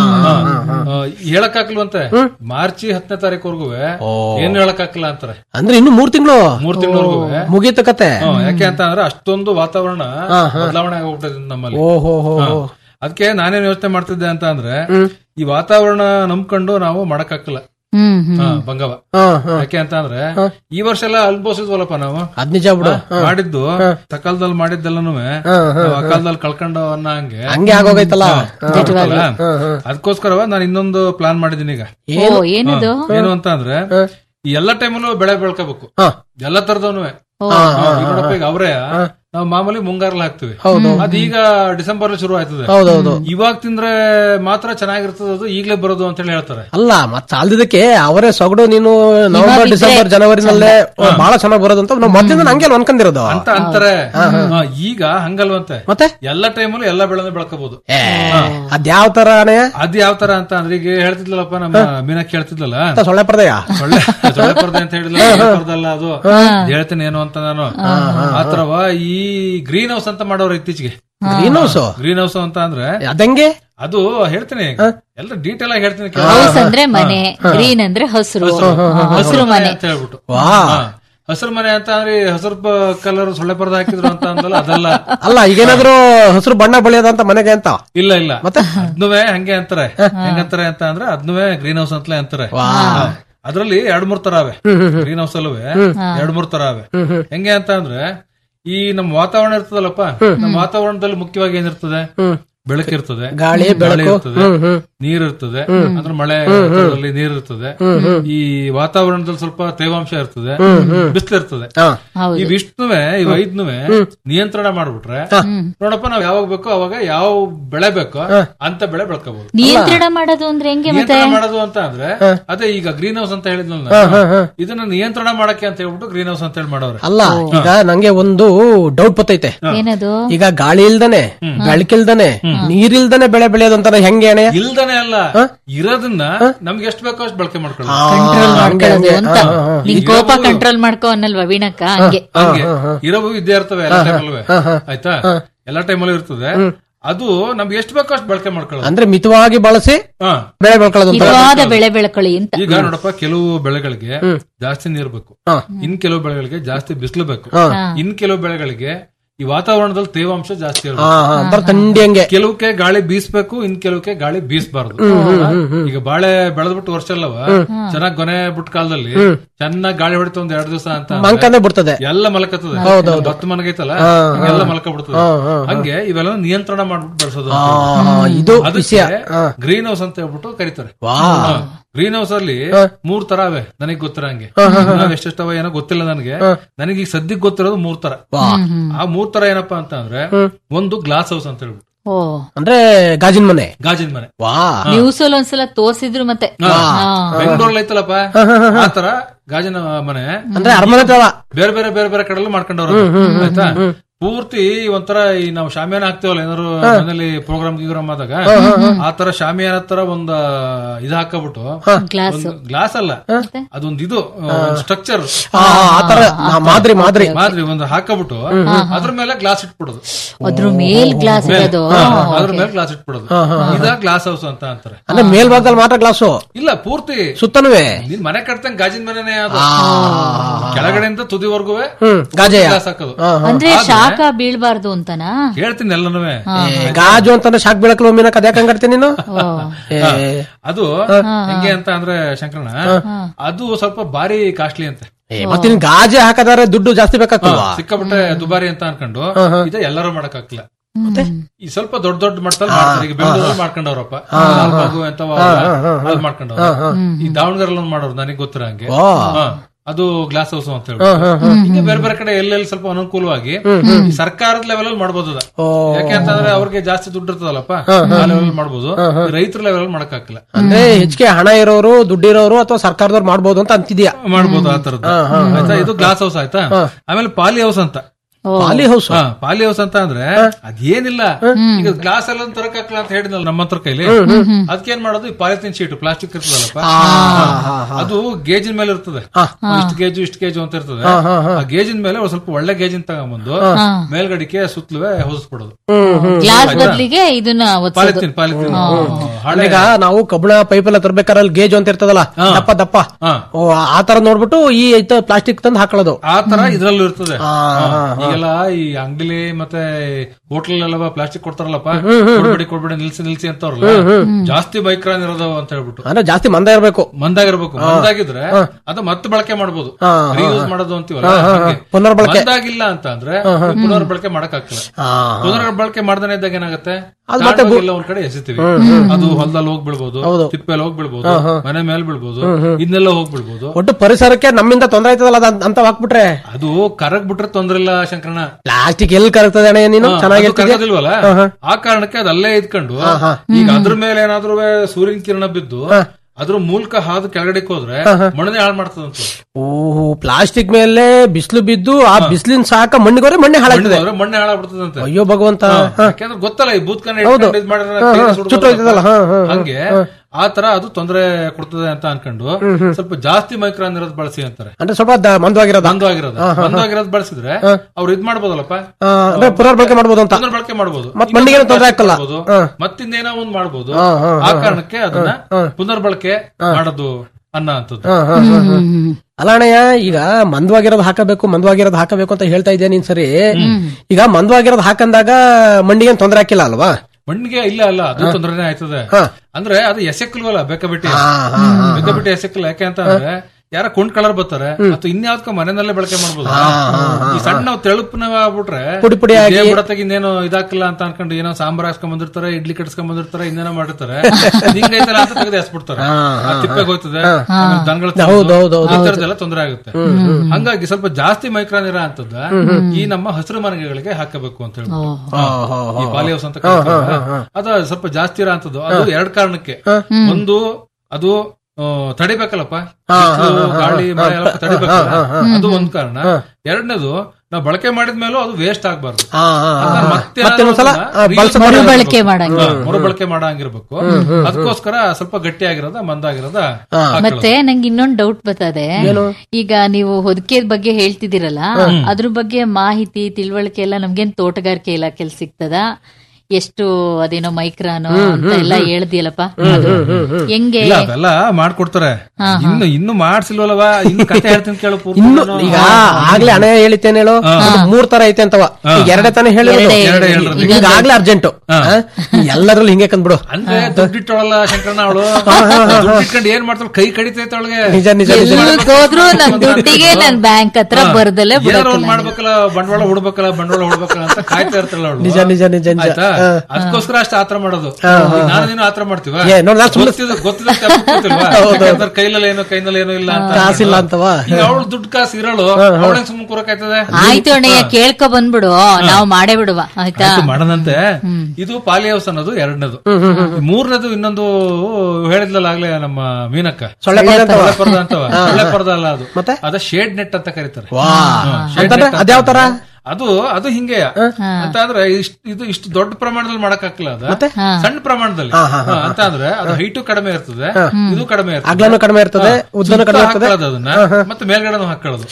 ಹೇಳಕ್ ಹಾಕಲ್ವಂತೆ ಮಾರ್ಚಿ ಹತ್ತನೇ ತಾರೀಕುವರೆಗೂ ಏನ್ ಹೇಳಕ್ ಹಾಕಲ್ಲ ಅಂತಾರೆ ಅಂದ್ರೆ ಇನ್ನು ಮೂರ್ ತಿಂಗಳು ಮೂರ್ ತಿಂಗಳವರೆಗೂ ಮುಗೀತು ಕತೆ ಯಾಕೆ ಅಂತ ಅಂದ್ರೆ ಅಷ್ಟೊಂದು ವಾತಾವರಣ ಬದಲಾವಣೆ ಆಗೋಗ್ಬಿಟ್ಟಿದೆ ನಮ್ಮಲ್ಲಿ ಓಹೋ ಹೋ ಹಾ. ಅದಕ್ಕೆ ನಾನೇನ್ ಯೋಚನೆ ಮಾಡ್ತಿದ್ದೆ ಅಂತ ಅಂದ್ರೆ ಈ ವಾತಾವರಣ ನಂಬ್ಕೊಂಡು ನಾವು ಮಾಡಕ್ ಹಾಕಲ್ಲ ಹ್ಮ್ ಹ್ಮ್ ಹಾ, ಬಂಗವ ಯಾಕೆ ಅಂತ ಅಂದ್ರೆ ಈ ವರ್ಷ ಎಲ್ಲ ಅನುಭವಿಸಿದ್ವಲ್ಲಪ್ಪ ನಾವು ಅದ್ ನಿಜ ಬಿಡು ಹಾ, ಮಾಡಿದ್ದು ತಕಾಲದಲ್ಲಿ ಮಾಡಿದ್ದೆಲ್ಲನೂ ಅಕಾಲದಲ್ಲಿ ಕಳ್ಕೊಂಡು ಅನ್ನೋ ಹಂಗೆ ಹಂಗೆ ಆಗೋಗೈತಲ್ಲ. ಹಾ, ಹಾ. ಆಗ್ಬಿಟ್ಟಲ್ಲ? ಹಾ, ಹಾ. ಅದಕ್ಕೋಸ್ಕರ ನಾನು ಇನ್ನೊಂದು ಪ್ಲಾನ್ ಮಾಡಿದೀನಿ ಈಗ ಓ ಏನದು ಹಾ, ಏನು ಅಂತ ಅಂದ್ರೆ ಈ ಎಲ್ಲಾ ಟೈಮಲ್ಲೂ ಬೆಳೆ ಬೆಳ್ಕೋಬೇಕು ಎಲ್ಲಾ ತರದವನು ನೋಡಪ್ಪ ಈಗ ಅವರೇ ನಾವು ಮಾಮೂಲಿ ಮುಂಗಾರಲ್ಲಿ ಹಾಕ್ತಿವಿ ಹೌದು. ಅದು ಈಗ ಡಿಸೆಂಬರ್ ಶುರು ಆಯ್ತದೆ ಹೌದೌದು. ಇವಾಗ ತಿಂದ್ರೆ ಮಾತ್ರ ಚೆನ್ನಾಗಿರ್ತದೆ ಅದು ಈಗಲೇ ಬರೋದು ಅಂತ ಹೇಳಿ ಹೇಳ್ತಾರೆ ಅಲ್ಲ ಮತ್ ಸಾಲದಕ್ಕೆ ಅವರೇ ಸೊಗಡು ನೀನು ನವೆಂಬರ್ ಇವಾಗಿದ್ರೆ ಡಿಸೆಂಬರ್ ಜನವರಿನಲ್ಲೇ ಹಾ. ಬಹಳ ಚೆನ್ನಾಗಿ ಬರೋದು ಅಂತ ನಾವು ಮೊದಲಿಂದ ಹಂಗೆ ಅನ್ಕೊಂಡಿರೋದು ಅಂತ ಅಂತಾರೆ ಹಾ, ಈಗ ಹಂಗಲ್ವಂತೆ ಮತ್ತೆ ಎಲ್ಲಾ ಟೈಮಲ್ಲೂ ಎಲ್ಲಾ ಬೆಳೆನ ಬೆಳ್ಕೋಬಹುದು ಅದ್ಯಾವ ತರ ಅಣೆಯ ಅದ್ ಯಾವ ತರ ಅಂತ ಅಂದ್ರೆ ಈಗ ಹೇಳ್ತಿದ್ಲಲ್ಲಪ್ಪ ನಮ್ಮ ಮೀನಾಕ್ಷಿ ಹೇಳ್ತಿದ್ಲಲ್ಲ ಅಂತ ಸೊಳ್ಳೆ ಪರ್ದೆಯ ಸೊಳ್ಳೆ ಸೊಳ್ಳೆ ಪರ್ದೆ ಅಂತ ಹೇಳಿಲ್ಲ ಸೊಳ್ಳೆ ಪರ್ದಲ್ಲ ಅದು ಹೇಳ್ತೇನೆ ಏನು ಅಂತ ನಾನು ಆತರವ ಈ ಗ್ರೀನ್ ಹೌಸ್ ಅಂತ ಮಾಡೋರು ಇತ್ತೀಚೆಗೆ Green house? ಗ್ರೀನ್ ಹೌಸ್ ಅಂತ ಅಂದ್ರೆ ಅದಂಗೆ ಅದು ಹೇಳ್ತೀನಿ ಎಲ್ಲ ಡೀಟೇಲ್ ಆಗಿ ಹೇಳ್ತೀನಿ ಕೇಳು. ಹೌಸ್ ಅಂದ್ರೆ ಮನೆ ಗ್ರೀನ್ ಅಂದ್ರೆ ಹಸಿರು ಹಸಿರು ಮನೆ ಅಂತ ಹೇಳ್ಬಿಟ್ಟು ವಾ. ಹಾ. ಹಸಿರು ಮನೆ ಅಂತ ಅಂದ್ರೆ ಹಸಿರು ಕಲರ್ ಸೊಳ್ಳೆ ಪರ್ದೆ ಹಾಕಿದ್ರು ಅಂತ ಅಂದಲ್ಲ ಅದಲ್ಲ ಅಲ್ಲ ಈಗೇನಾದ್ರು ಹಸಿರು ಬಣ್ಣ ಬಳಿಯೋದ ಅಂತ ಮನೆಗೆ ಅಂತ ಇಲ್ಲ ಇಲ್ಲ ಅದ್ನುವೆ ಹಂಗೆ ಅಂತಾರೆ ಹೆಂಗಂತಾರೆ ಅಂತ ಅಂದ್ರೆ ಅದ್ನುವೆ ಗ್ರೀನ್ ಹೌಸ್ ಅಂತಲೇ ಅಂತಾರೆ ಅದ್ರಲ್ಲಿ ಎರಡ್ ಮೂರ್ ತರ ಅವೆ ಗ್ರೀನ್ ಹೌಸ್ ಅಲ್ಲವೇ ಎರಡ್ ಮೂರ್ ತರ ಅವೆ ಹೆಂಗೆ ಅಂತ ಅಂದ್ರೆ ಈ ನಮ್ ವಾತಾವರಣ ಇರ್ತದಲ್ಲಪ್ಪ ನಮ್ಮ ವಾತಾವರಣದಲ್ಲಿ ಮುಖ್ಯವಾಗಿ ಏನಿರ್ತದೆ ಬೆಳಕಿರ್ತದೆ ಗಾಳಿ, ಬೆಳಕು. ಇರ್ತದೆ ಹ್ಮ್, ಹ್ಮ್. ನೀರ್ ಇರ್ತದೆ ಹ್ಮ್. ಅಂದ್ರೆ ಮಳೆ ಕಾಲದಲ್ಲಿ ನೀರ್ ಇರ್ತದೆ ಹ್ಮ್, ಹ್ಮ್. ಈ ವಾತಾವರಣದಲ್ಲಿ ಸ್ವಲ್ಪ ತೇವಾಂಶ ಇರ್ತದೆ ಹ್ಮ್, ಹ್ಮ್. ಬಿಸಿಲು ಇರ್ತದೆ ಹೌದು. ಇವಿಷ್ಣುವೆ ಇವ್ ಐದ್ನುವೆ ನಿಯಂತ್ರಣ ಮಾಡ್ಬಿಟ್ರೆ ನೋಡಪ್ಪ ನಾವ್ ಯಾವಾಗ ಬೇಕೋ ಅವಾಗ ಯಾವ ಬೆಳೆ ಬೇಕೋ ಅಂತ ಬೆಳೆ ಬೆಳ್ಕೋಬಹುದು ನಿಯಂತ್ರಣ ಮಾಡೋದು ಅಂದ್ರೆ ಹೆಂಗೆ ಮತ್ತೆ ನಿಯಂತ್ರಣ ಮಾಡೋದು ಅಂತ ಅಂದ್ರೆ ಅದೇ ಈಗ ಗ್ರೀನ್ ಹೌಸ್ ಅಂತ ಹೇಳಿದ್ನಲ್ಲ ಹಾ, ಹಾ, ಹಾ. ಇದನ್ನ ನಿಯಂತ್ರಣ ಮಾಡಕ್ಕೆ ಅಂತ ಹೇಳ್ಬಿಟ್ಟು ಗ್ರೀನ್ ಹೌಸ್ ಅಂತ ಹೇಳಿ ಮಾಡೋರೆ ಅಲ್ಲ ಈಗ ನಂಗೆ ಒಂದು ಡೌಟ್ ಬತ್ತೈತೆ ಏನದು ಈಗ ಗಾಳಿ ಇಲ್ದನೆ ಬೆಳಕಿಲ್ದನೆ ನೀರಿಲ್ದನೆ ಬೆಳೆ ಬೆಳೆಯೋದು ಅಂತ ಹೆಂಗೆ ಅಣೆಯ ಇಲ್ದನೆ ಅಲ್ಲ ಇರೋದನ್ನ ನಮ್ಗೆ ಎಷ್ಟು ಬೇಕೋ ಅಷ್ಟು ಬಳಕೆ ಮಾಡ್ಕೊಳ್ಳೋದು ಕಂಟ್ರೋಲ್ ಮಾಡ್ಕೊಳ್ಳೋದು ಅಂತ ಹಾ, ಹಾ, ಹಾ. ನಿನ್ ಕೋಪ ಕಂಟ್ರೋಲ್ ಮಾಡ್ಕೋ ಅನ್ನಲ್ವಾ ವೀಣಕ್ಕ ಹಂಗೆ ಹಂಗೆ ಇರೋವು ಇದ್ದೇ ಇರ್ತವೆ ಎಲ್ಲ ಟೈಮಲ್ಲೂ ಆಯ್ತಾ ಎಲ್ಲ ಟೈಮಲ್ಲೂ ಇರ್ತದೆ ಅದು ನಮ್ಗೆ ಎಷ್ಟು ಬೇಕೋ ಅಷ್ಟು ಬಳಕೆ ಮಾಡ್ಕೊಳ್ಳೋದು ಅಂದ್ರೆ ಮಿತವಾಗಿ ಬಳಸಿ ಹಾ. ಬೆಳೆ ಬೆಳ್ಕೊಳ್ಳೋದು ಅಂತ ಹಿತವಾದ ಬೆಳೆ ಬೆಳ್ಕೊಳ್ಳಿ ಅಂತ ಈಗ ನೋಡಪ್ಪ ಕೆಲವು ಬೆಳೆಗಳಿಗೆ ಜಾಸ್ತಿ ನೀರ್ ಬೇಕು ಇನ್ ಕೆಲವು ಬೆಳೆಗಳಿಗೆ ಜಾಸ್ತಿ ಬಿಸಿಲು ಬೇಕು ಹಾ. ಇನ್ ಕೆಲವು ಬೆಳೆಗಳಿಗೆ ಈ ವಾತಾವರಣದಲ್ಲಿ ತೇವಾಂಶ ಜಾಸ್ತಿ ಹಾ, ಹಾ, ಒಂಥರ ಥಂಡಿ ಹಂಗೆ ಕೆಲವಕ್ಕೆ ಗಾಳಿ ಬೀಸ್ಬೇಕು ಇನ್ ಕೆಲವಕ್ಕೆ ಗಾಳಿ ಬೀಸಬಾರ್ದು ಈಗ ಬಾಳೆ ಬೆಳೆದ್ಬಿಟ್ಟು ವರ್ಷ ಅಲ್ಲವ ಚೆನ್ನಾಗ್ ಗೊನೆ ಬಿಟ್ಟ ಕಾಲದಲ್ಲಿ ಚೆನ್ನಾಗ್ ಗಾಳಿ ಹೊಡಿತು ಒಂದ್ ಎರಡ್ ದಿವಸ ಅಂತ ಅಂದ್ರೆ ಮಂಕನೆ ಬಿಡ್ತದೆ ಎಲ್ಲ ಮಲಕತ್ತದೆ ಹೌದೌದು. ಭತ್ತ ಮನಗೈತಲ್ಲ ಹಾ, ಎಲ್ಲ ಹಾ. ಮಲಕ ಬಿಡ್ತದೆ ಹಾ, ಹಾ, ಹಾ. ಹಂಗೆ ಇವೆಲ್ಲ ನಿಯಂತ್ರಣ ಮಾಡ್ಬಿಟ್ಟು ಬೆಳೆಸೋದು ಆ, ಇದು ವಿಷಯ. ಗ್ರೀನ್ ಹೌಸ್ ಅಂತ ಹೇಳ್ಬಿಟ್ಟು ಕರೀತಾರೆ ವಾ. ಗ್ರೀನ್ ಹೌಸ್ ಅಲ್ಲಿ ಮೂರ್ ತರ ಅವೆ ನನಗ್ ಗೊತ್ತಿರ ಹಂಗೆ ನಾವ್ ಎಷ್ಟೆಷ್ಟವ ಏನೋ ಗೊತ್ತಿಲ್ಲ ನನಗೆ ನನಗೆ ಈಗ ಸದ್ಯಕ್ ಗೊತ್ತಿರೋದು ಮೂರ್ ತರ ಆ ಮೂರ್ ತರ ಏನಪ್ಪಾ ಅಂತ ಅಂದ್ರೆ ಒಂದು ಗ್ಲಾಸ್ ಹೌಸ್ ಅಂತ ಹೇಳ್ಬಿಟ್ಟು ಓ ಅಂದ್ರೆ ಗಾಜಿನ ಮನೆ ಗಾಜಿನ ಮನೆ ವಾ ನ್ಯೂಸ್ ಅಲ್ಲಿ ಒಂದ್ಸಲ ತೋರ್ಸಿದ್ರು ಮತ್ತೆ ಹಾ. ಹಾ. ಬೆಂಗಳೂರಲ್ಲಿ ಐತಲ್ಲಪ್ಪ ಆ ತರ ಗಾಜಿನ ಮನೆ ಅಂದ್ರೆ ಅರಮನೆ ತರ ಬೇರೆ ಬೇರೆ ಬೇರೆ ಬೇರೆ ಕಡೆಲ್ಲೂ ಮಾಡ್ಕೊಂಡವ್ರು ಆಯ್ತಾ ಪೂರ್ತಿ ಒಂಥರ ಈ ನಾವು ಶಾಮಿಯಾನ ಹಾಕ್ತೇವಲ್ಲ ಏನಾದ್ರು ಮನೇಲಿ ಪ್ರೋಗ್ರಾಮ್ ಗಿಗ್ರಾಮ್ ಆದಾಗ ಆ ತರ ಶಾಮಿಯಾನ ತರ ಒಂದ್ ಇದು ಹಾಕಬಿಟ್ಟು Glass. ಗ್ಲಾಸ್ ಅಲ್ಲ ಅದೊಂದ್ ಇದು ಸ್ಟ್ರಕ್ಚರ್ ಆ, ಆ ತರ ಆ, ಮಾದ್ರಿ ಮಾದ್ರಿ ಮಾದ್ರಿ ಒಂದು ಹಾಕಬಿಟ್ಟು ಅದ್ರ ಮೇಲೆ ಗ್ಲಾಸ್ ಇಟ್ಬಿಡೋದು ಅದ್ರ ಮೇಲ್ ಗ್ಲಾಸ್ ಮೇಲೆ. ಇರೋದು ಹಾ, ಅದ್ರ ಮೇಲೆ ಗ್ಲಾಸ್ ಇಟ್ಬಿಡೋದು ಇದ ಗ್ಲಾಸ್ ಹೌಸ್ ಅಂತ ಅಂತಾರೆ ಅಂದ್ರೆ ಮೇಲ್ಭಾಗದಲ್ಲಿ ಮಾತ್ರ ಗ್ಲಾಸು ಇಲ್ಲ ಪೂರ್ತಿ ಸುತ್ತನುವೆ ನೀನ್ ಮನೆ ಕಟ್ತಂಗ್ ಗಾಜಿನ ಮನೆನೇ ಅದು ಕೆಳಗಡೆಯಿಂದ ತುದಿವರೆಗೂ ಹ್ಮ್ ಗಾಜೆಯ ಗ್ಲಾಸ್ ಹಾಕೋದು ಅಂದ್ರೆ ಆದ್ರೆ ಶಾಖ ಬೀಳ್ಬಾರ್ದು ಅಂತನಾ ಹೇಳ್ತೀನಿ ಎಲ್ಲನೂ ಏ, ಗಾಜು ಅಂತಂದ್ರೆ ಶಾಕ್ ಬೀಳಕ್ಲ ಮೀನಕ್ ಅದ್ಯಾಕ ಹಂಗಡ್ತೀನಿ ನೀನು ಏ, ಅದು ಹೆಂಗೆ ಅಂತ ಅಂದ್ರೆ ಶಂಕರಣ ಅದು ಸ್ವಲ್ಪ ಬಾರಿ ಕಾಸ್ಟ್ಲಿ ಅಂತೆ ಏ, ಮತ್ತಿನ್ ಗಾಜೆ ಹಾಕದಾರೆ ದುಡ್ಡು ಜಾಸ್ತಿ ಬೇಕಾಗ್ತಲ್ವಾ ಸಿಕ್ಕಾಪಟ್ಟೆ ದುಬಾರಿ ಅಂತ ಅನ್ಕೊಂಡು ಇದು ಎಲ್ಲರೂ ಮಾಡಕ್ ಆಗ್ತಿಲ್ಲ ಈ ಸ್ವಲ್ಪ ದೊಡ್ಡ ದೊಡ್ಡ ಮಟ್ಟದಲ್ಲಿ ಮಾಡ್ತಾರೆ ಈಗ ಬೆಂಗಳೂರಲ್ಲಿ ಮಾಡ್ಕೊಂಡವ್ರಪ್ಪ ಲಾಲ್ಬಾಗು ಅಂತವ ಅಲ್ಲಿ ಮಾಡ್ಕೊಂಡವ್ರ ಈ ದಾವಣಗೆರೆಲ್ಲ ಮಾಡೋರು ನನಗೆ ಗೊತ್ತಿರ ಹಂಗೆ ಓ. ಹಾ. ಅದು ಗ್ಲಾಸ್ ಹೌಸ್ ಅಂತ ಹೇಳಿ ಹಿಂಗೆ ಬೇರೆ ಬೇರೆ ಕಡೆ ಎಲ್ಲೆಲ್ಲಿ ಸ್ವಲ್ಪ ಅನುಕೂಲವಾಗಿ ಈ ಸರ್ಕಾರದ ಲೆವೆಲ್ ಅಲ್ಲಿ ಮಾಡ್ಬೋದು ಅದ. ಯಾಕೆ ಅಂತಂದ್ರೆ ಅವ್ರಿಗೆ ಜಾಸ್ತಿ ದುಡ್ಡು ಇರ್ತದಲ್ಲಪ್ಪ ಆ ಲೆವೆಲ್ ಮಾಡ್ಬೋದು ರೈತರ ಲೆವೆಲ್ ಮಾಡಕ್ ಆಗಿಲ್ಲ ಅಂದ್ರೆ ಹೆಚ್ಚಿಗೆ ಹಣ ಇರೋರು ದುಡ್ಡಿರೋರು ಅಥವಾ ಸರ್ಕಾರದವ್ರು ಮಾಡ್ಬೋದು ಅಂತ ಅಂತಿದ್ಯಾ ಮಾಡ್ಬೋದು ಆ ತರದ್ದು ಆಯ್ತಾ ಇದು ಗ್ಲಾಸ್ ಹೌಸ್ ಆಯ್ತಾ ಆಮೇಲೆ ಪಾಲಿ ಹೌಸ್ ಅಂತ ಪಾಲಿ ಹೌಸ್ ಹಾ, ಪಾಲಿ ಹೌಸ್ ಅಂತ ಅಂದ್ರೆ ಅದೇನಿಲ್ಲ ಈಗ ಗ್ಲಾಸ್ ಎಲ್ಲ ತರಕ್ ಹಾಕಲ್ಲ ಅಂತ ಹೇಳಿದ್ನಲ್ಲ ನಮ್ಮ ಹತ್ರ ಕೈಲಿ ಅದಕ್ಕೇನ್ ಮಾಡೋದು ಈ ಪಾಲಿಥಿನ್ ಶೀಟ್ ಪ್ಲಾಸ್ಟಿಕ್ ಇರ್ತದಲ್ಲಪ್ಪ ಅದು ಗೇಜಿನ ಮೇಲೆ ಇರ್ತದೆ ಇಷ್ಟು ಗೇಜು ಇಷ್ಟು ಗೇಜು ಅಂತ ಇರ್ತದೆ ಆ ಗೇಜಿನ ಮೇಲೆ ಒಂದ್ ಸ್ವಲ್ಪ ಒಳ್ಳೆ ಗೇಜಿನ ತಗೊಂಬಂದು ಮೇಲ್ಗಡಿಕೆ ಸುತ್ತಲುವೆ ಹೊಸಸ್ಬಿಡೋದು ಗ್ಲಾಸ್ ಬದ್ಲಿಗೆ ಇದನ್ನ ಒತ್ಸೋದು ಪಾಲಿಥಿನ್ ಪಾಲಿಥಿನ್ ಹಳೆ ಈಗ ನಾವು ಕಬ್ಬಣ ಪೈಪ್ ಎಲ್ಲ ತರ್ಬೇಕಾದ್ರೆ ಅಲ್ಲಿ ಗೇಜ್ ಅಂತ ಇರ್ತದಲ್ಲ ದಪ್ಪ ದಪ್ಪ ಹಾ. ಓ, ಆ ತರ ನೋಡ್ಬಿಟ್ಟು ಈ ಐತ ಪ್ಲಾಸ್ಟಿಕ್ ತಂದು ಹಾಕೊಳ್ಳೋದು ಆ ತರ ಇದ್ರಲ್ಲೂ ಇರ್ತದೆ ಹಾ. ಈಗ ಈಗೆಲ್ಲ ಈ ಅಂಗಡಿಲಿ ಮತ್ತೆ ಹೋಟೆಲ್ ಎಲ್ಲ ಪ್ಲಾಸ್ಟಿಕ್ ಕೊಡ್ತಾರಲ್ಲಪ್ಪ ಹ್ಮ್, ಹ್ಮ್, ಹ್ಮ್. ಕೊಡ್ಬೇಡಿ ಕೊಡ್ಬೇಡಿ ನಿಲ್ಸಿ ನಿಲ್ಸಿ ಅಂತವ್ರಲ್ಲ ಹ್ಮ್, ಹ್ಮ್. ಜಾಸ್ತಿ ಮೈಕ್ರಾನ್ ಇರೋದವ ಅಂತ ಹೇಳ್ಬಿಟ್ಟು ಅಂದ್ರೆ ಜಾಸ್ತಿ ಮಂದ ಇರ್ಬೇಕು ಮಂದಾಗಿರ್ಬೇಕು ಹಾ. ಮಂದಾಗಿದ್ರೆ ಹಾ. ಅದು ಮತ್ತೆ ಬಳಕೆ ಮಾಡಬಹುದು ಹಾ, ಹಾ, ರೀಯೂಸ್ ಹಾ. ಮಾಡೋದು ಅಂತೀವಲ್ಲ ಹಾ, ಹಾ, ಹಾ. ಹಂಗೆ. ಪುನರ್ಬಳಕೆ. ಮಂದಾಗಿಲ್ಲ ಅಂತ ಅಂದ್ರೆ ಹಾ, ಹಾ. ಪುನರ್ ಬಳಕೆ ಮಾಡಕ್ ಆಗ್ತದೆ ಹಾ, ಹಾ. ಪುನರ್ ಬಳಕೆ ಮಾಡ್ದಾನೆ ಇದ್ದಾಗ ಏನಾಗುತ್ತೆ ಅದು ಮತ್ತೆ ತಾಂಡೋಗಿ ಗು- ಎಲ್ಲ ಒಂದ್ ಕಡೆ ಎಸಿತೀವಿ ಹ್ಮ್, ಹ್ಮ್, ಅದು ಹೊಲದಲ್ಲಿ ಹೋಗ್ ಬಿಡ್ಬೋದು ಹೌದು. ತಿಪ್ಪೆಲ್ಲಿ ಹೋಗ್ ಬಿಡ್ಬೋದು ಹಾ, ಹಾ. ಮನೆ ಮೇಲೆ ಬಿಡ್ಬೋದು ಹ್ಮ್, ಹ್ಮ್. ಇದನ್ನೆಲ್ಲ ಹೋಗ್ ಬಿಡ್ಬೋದು ಒಟ್ಟು ಪರಿಸರಕ್ಕೆ ನಮ್ಮಿಂದ ತೊಂದರೆ ಆಯ್ತದಲ್ಲ ಅದ್ ಅಂತ ಹಾಕ್ಬಿಟ್ರೆ ಅದು ಕರಗ್ ಬಿಟ್ರೆ ತೊಂದ್ರೆ ಇಲ್ಲ ಶಂಕರಣ ಪ್ಲಾಸ್ಟಿಕ್ ಎಲ್ಲಿ ಕರಗ್ತದೆ ಅಣ್ಣ ನೀನು ಹಾ, ಅದು ಚೆನ್ನಾಗಿರ್ತದೆ ಕರಗೋದಿಲ್ವಲ್ಲ ಹಾ, ಹಾ. ಆ ಕಾರಣಕ್ಕೆ ಅದು ಅಲ್ಲೇ ಇದ್ಕೊಂಡು ಹಾ, ಹಾ. ಈಗ ಅದ್ರ ಮೇಲೆ ಏನಾದ್ರೂ ಸೂರ್ಯನ ಕಿರಣ ಬಿದ್ದು ಅದ್ರ ಮೂಲಕ ಹಾದು ಕೆಳಗಡೆಕ್ ಹೋದ್ರೆ ಮಣ್ಣನೆ ಹಾಳು ಮಾಡ್ತದಂತ ಓಹೋ ಪ್ಲಾಸ್ಟಿಕ್ ಮೇಲೆ ಬಿಸಿಲು ಬಿದ್ದು ಆ ಬಿಸಿಲಿನ ಸಾಕ ಮಣ್ಣಿಗೋರೆ ಮಣ್ಣೆ ಹಾಳಾಗ್ತದೆ ಮಣ್ಣೆ ಹಾಳಾಗ್ಬಿಡ್ತದಂತೆ ಅಯ್ಯೋ ಭಗವಂತ ಹಾ. ಯಾಕಂದ್ರೆ ಗೊತ್ತಲ್ಲ ಈ ಬೂತ್ಕನ್ನ ಹೌದು. ಇದ್ ಮಾಡಿದ್ರೆ ಹಾ, ಹಾ, ಕೈಗೆ ಸುಡ್ಬೋದಲ್ಲ. ಸುಟ್ಟು ಹೋಯ್ತದಲ್ಲ, ಹಾ, ಹಾ, ಹಾ. ಹಂಗೆ ಹಾ. ಆ ತರ ಅದು ತೊಂದರೆ ಕೊಡ್ತದೆ ಅಂತ ಅನ್ಕೊಂಡು ಸ್ವಲ್ಪ ಜಾಸ್ತಿ ಮೈಕ್ರಾನ್ ಇರೋದು ಬಳಸಿ ಅಂತಾರೆ ಅಂದ್ರೆ ಸ್ವಲ್ಪ ದ- ಮಂದವಾಗಿರೋದು ಬಂಧವಾಗಿರೋದು ಹಾ, ಹಾ, ಹಾ. ಬಂಧವಾಗಿರೋದು ಬಳಸಿದ್ರೆ ಹಾ. ಅವ್ರು ಇದ್ ಮಾಡ್ಬೋದಲ್ಲಪ್ಪ ಆ, ಅಂದ್ರೆ ಪುನರ್ಬಳಕೆ ಮಾಡ್ಬೋದು ಅಂತ ಪುನರ್ ಬಳಕೆ ಮಾಡ್ಬೋದು ಮತ್ತ್ ಮಣ್ಣಿಗೆ ಏನು ತೊಂದ್ರೆ ಹಾಕಲ್ಲ ಮಾಡ್ಬೋದು. ಹಾ. ಮತ್ತಿನ್ನೇನೋ ಒಂದ್ ಮಾಡ್ಬೋದು ಹಾ, ಹಾ, ಆ ಹಾ, ಕಾರಣಕ್ಕೆ ಅದನ್ನ ಹಾ. ಪುನರ್ಬಳಕೆ ಮಾಡೋದು ಅನ್ನ ಅಂತದ್ದು ಹಾ, ಹಾ, ಹಾ, ಹಾ. ಅಲ್ಲ ಅಣ್ಣಯ್ಯ ಈಗ ಮಂದವಾಗಿರೋದು ಹಾಕಬೇಕು ಮಂದವಾಗಿರೋದು ಹಾಕಬೇಕು ಅಂತ ಹೇಳ್ತಾ ಇದ್ಯಾ ನೀನ್ ಸರಿ ಈಗ ಮಂದವಾಗಿರೋದು ಹಾಕಂದಾಗ ಮಣ್ಣಿಗೆ ಏನ್ ತೊಂದರೆ ಹಾಕಿಲ್ಲ ಅಲ್ವಾ ಮಣ್ಣಿಗೆ ಇಲ್ಲ ಅಲ್ಲ ಅದು ತೊಂದರೆನೇ ಆಯ್ತದೆ ಹಾ. ಅಂದ್ರೆ ಅದು ಎಸೆಕ್ಲ್ವಲ್ಲ ಬೇಕಾಬಿಟ್ಟಿ ಹಾ, ಹಾ, ಹಾ. ಬೇಕಾಬಿಟ್ಟಿ ಎಸೆಕ್ಕಿಲ್ಲ ಯಾಕೆ ಅಂತ ಅಂದ್ರೆ ಯಾರ ಕೊಂಡ್ ಕಲರ್ ಬರ್ತಾರೆ ಅಥವಾ ಇನ್ಯಾವ್ದಕ್ಕ ಮನೆಯಲ್ಲೇ ಬಳಕೆ ಮಾಡ್ಬೋದು ಈ ಸಣ್ಣ ನಾವು ತೆಳುಪನ ಆಗ್ಬಿಟ್ರೆ ಪುಡಿ ಪುಡಿ ಆಗಿ- ಬುಡತ್ತಾಗ ಇನ್ನೇನೋ ಇದಾಕಲ್ಲ ಅಂತ ಅನ್ಕೊಂಡು ಏನೋ ಸಾಂಬಾರ್ ಹಾಕ್ಸ್ಕೊಂಡ್ ಬಂದಿರ್ತಾರೆ ಇಡ್ಲಿ ಕಟ್ಸ್ಕೊಂಡ್ ಬಂದಿರ್ತಾರೆ ಇನ್ನೇನೋ ಮಾಡಿರ್ತಾರೆ ಹಿಂಗೈತಲ್ಲ ಅಂತ ತೆಗೆದು ಎಸ್ಬಿಡ್ತಾರೆ ಆ ತಿಪ್ಪೆಗೆ ಹೋಗ್ತದೆ ಆಮೇಲೆ ದನಗಳು ಹೌದು, ತಿನ್ನೋದು, ಹೌದು, ಹೌದು, ಈ ಹೌದು. ತರದೆಲ್ಲ ತೊಂದರೆ ಆಗುತ್ತೆ ಹಂಗಾಗಿ ಸ್ವಲ್ಪ ಜಾಸ್ತಿ ಮೈಕ್ರಾನ್ ಇರೋ ಅಂತದ ಈ ನಮ್ಮ ಹಸಿರು ಮನೆಗಳಿಗೆ ಹಾಕಬೇಕು ಅಂತ ಹೇಳ್ಬಿಟ್ಟು ಈ ಪಾಲಿ ಹೌಸ್ ಅಂತ ಕರೀತಾರೆ. ಅದು ಸ್ವಲ್ಪ ಜಾಸ್ತಿ ಇರೋ ಅಂತದ್ದು ಅದು ಎರಡ್ ಕಾರಣಕ್ಕೆ ಒಂದು ಅದು ಆ, ತಡಿಬೇಕಲ್ಲಪ್ಪ ಬಿಸ್ಲು, ಗಾಳಿ ಮಳೆ ಎಲ್ಲ ತಡಿಬೇಕಲ್ಲ ಅದು ಒಂದ್ ಕಾರಣ ಎರಡನೇದು ನಾವು ಬಳಕೆ ಮಾಡಿದ್ಮೇಲೂ ಅದು ವೇಸ್ಟ್ ಆಗ್ಬಾರ್ದು ಹಾ, ಹಾ, ಹಾ. ಅದನ್ನ ಮತ್ತೆ ಮತ್ತೆ ಇನ್ನೊಂದ್ಸಲ, ಆ, ಬಳಸ- ಮರುಬಳಕೆ ಮಾಡಂಗೆ. ಮರುಬಳಕೆ ಮಾಡಂಗಿರ್ಬೇಕು ಅದಕ್ಕೋಸ್ಕರ ಸ್ವಲ್ಪ ಗಟ್ಟಿಯಾಗಿರೋದ ಮಂದಾಗಿರೋದ ಮತ್ತೆ ನಂಗೆ ಇನ್ನೊಂದು ಡೌಟ್ ಬರ್ತದೆ ಈಗ ನೀವು ಹೊದಿಕೆ ಬಗ್ಗೆ ಹೇಳ್ತಿದ್ದೀರಲ್ಲ ಅದ್ರ ಬಗ್ಗೆ ಮಾಹಿತಿ ತಿಳುವಳಿಕೆ ಎಲ್ಲ ನಮ್ಗೇನ್ ತೋಟಗಾರಿಕೆ ಇಲಾಖೆಯಲ್ಲಿ ಸಿಗ್ತದ ಎಷ್ಟು ಅದೇನೋ ಮೈಕ್ರಾನೋ ಅಂತ ಎಲ್ಲ ಹೇಳ್ದಿಯಲ್ಲಪ್ಪ ಅದು ಹೆಂಗೆ ಇಲ್ಲ ಅದೆಲ್ಲ ಮಾಡ್ಕೊಡ್ತಾರೆ ಹಾ, ಹಾ. ಇನ್ನು ಇನ್ನು ಮಾಡ್ಸಿಲ್ವಲ್ಲವಾ ಇನ್ನು ಕತೆ ಹೇಳ್ತೀನಿ ಕೇಳು ಪೂರ್ತಿ ಇನ್ನು ನಾನು. ಈಗ ಆಗ್ಲೇ ಹಣ ಹೇಳಿತ್ತೇನೆ ಹೇಳು ಇದು ಮೂರ್ ತರ ಐತೆ ಅಂತವ ಈಗ ಎರಡೇ ತಾನೇ ಹೇಳಿರೋದು ಎರಡೇ ಎರಡೇ ಹೇಳಿರೋದು. ಈಗ ಆಗ್ಲೇ ಅರ್ಜೆಂಟ್ ಎಲ್ಲರಲ್ಲೂ ಹಿಂಗೆ ಕಂದ್ಬಿಡು ಅಂದ್ರೆ ದುಡ್ಡಿಟ್ಟವಳಲ್ಲ ಶಂಕರಣ್ಣ ಅವಳು ದುಡ್ಡಿಟ್ಕೊಂಡು ಏನ್ ಮಾಡ್ತಾಳೆ ಕೈ ಕಡಿತೈತೆ ಅವಳಿಗೆ ನಿಜ ನಿಜ ನಿಜ ಎಲ್ಲಿಗ್ ಹೋದ್ರು ನನ್ ದುಡ್ಡಿಗೆ ನನ್ ಬ್ಯಾಂಕ್ ಹತ್ರ ಬರ್ದಲ್ಲೇ ಏನಾರ ಒಂದ್ ಬಿಡಕ್ಕಿಲ್ಲ ಮಾಡ್ಬೇಕಲ್ಲ ಬಂಡವಾಳ ಹುಡ್ಬೇಕಲ್ಲ ಬಂಡವಾಳ ಹುಡ್ಬೇಕಲ್ಲ ಅಂತ ಕಾಯ್ತಾ ಇರ್ತಾಳ ಅವಳು ನಿಜ ನಿಜ ನಿಜ ನಿಜ ಆಯ್ತಾ ಹಾ. ಅದಕ್ಕೋಸ್ಕರ ಅಷ್ಟು ಆತರ ಮಾಡೋದು ಹಾ, ಹಾ, ನಾನು ನೀನು ಆತರ ಮಾಡ್ತೀವ ಏ, ನೋಡ್ ನಾನ್ ಸುಮ್ನೆ- ಗೊತ್ತಿದ್ದು ಗೊತ್ತಿದ್ದು ತಪ್ಪಿಸ್ಕೊತಿಲ್ವಾ? ಹೌದು. ಯಾಕಂದ್ರೆ ಕೈನಲ್ಲಿ ಏನೋ ಕೈನಲ್ಲಿ ಏನೋ ಇಲ್ಲ ಅಂತ ಕಾಸಿಲ್ಲ ಅಂತವ ಈಗ ಅವಳು ದುಡ್ಡು ಕಾಸು ಇರಳು ಅವಳಂಗ್ ಸುಮ್ಮನೆ ಕೂರಕಾಯ್ತದೆ ಆಯ್ತು ಅಣ್ಣಯ್ಯ ಕೇಳ್ಕೊ ಬಂದ್ಬಿಡು ನಾವು ಮಾಡೇ ಬಿಡುವ ಆಯ್ತಾ ಆಯ್ತು, ಮಾಡದಂತೆ ಇದು ಪಾಲಿ ಹೌಸ್ ಅನ್ನೋದು ಎರಡನೇದು ಮೂರನೇದು ಇನ್ನೊಂದು ಹೇಳಿದ್ಲಲ್ಲ ಆಗ್ಲೇ ನಮ್ಮ ಮೀನಕ್ಕ ಸೊಳ್ಳೆ ಪರ್ದೆ ಅಂತವ? ಸೊಳ್ಳೆ ಪರ್ದೆ ಅಂತವ ಸೊಳ್ಳೆ ಪರ್ದೆ ಅಲ್ಲ ಅದು ಅದ ಶೇಡ್ ನೆಟ್ ಅಂತ ಕರೀತಾರೆ ವಾ. ಹ್ಮ್, shade ಅಂತಂದ್ರೆ net ಅಂತ. ಅದ್ಯಾವ್ ತರ? ಅದು ಅದು ಹಿಂಗೆ ಅಂತ ಅಂದ್ರೆ ಇಷ್ಟ್ ಇದು ಇಷ್ಟು ದೊಡ್ಡ ಪ್ರಮಾಣದಲ್ಲಿ ಮಾಡಕ್ ಹಾಕಲ್ಲ ಅದ ಸಣ್ಣ ಪ್ರಮಾಣದಲ್ಲಿ ಹಾ, ಅಂತ ಅಂದ್ರೆ ಅದು ಹೈಟು ಕಡಿಮೆ ಇರ್ತದೆ ಇದು ಕಡಿಮೆ ಇರ್ತದೆ ಅಗ್ಲನೂ ಕಡಿಮೆ ಇರ್ತದೆ, ಹಾ, ಉದ್ದನೂ ಸುತ್ತ ಕಡಿಮೆ ಇರ್ತದೆ. ಹಾಕೊಳ್ಳೋದು ಅದನ್ನ ಮತ್ತೆ ಮೇಲ್ಗಡೆನೂ ಹಾಕೊಳ್ಳೋದು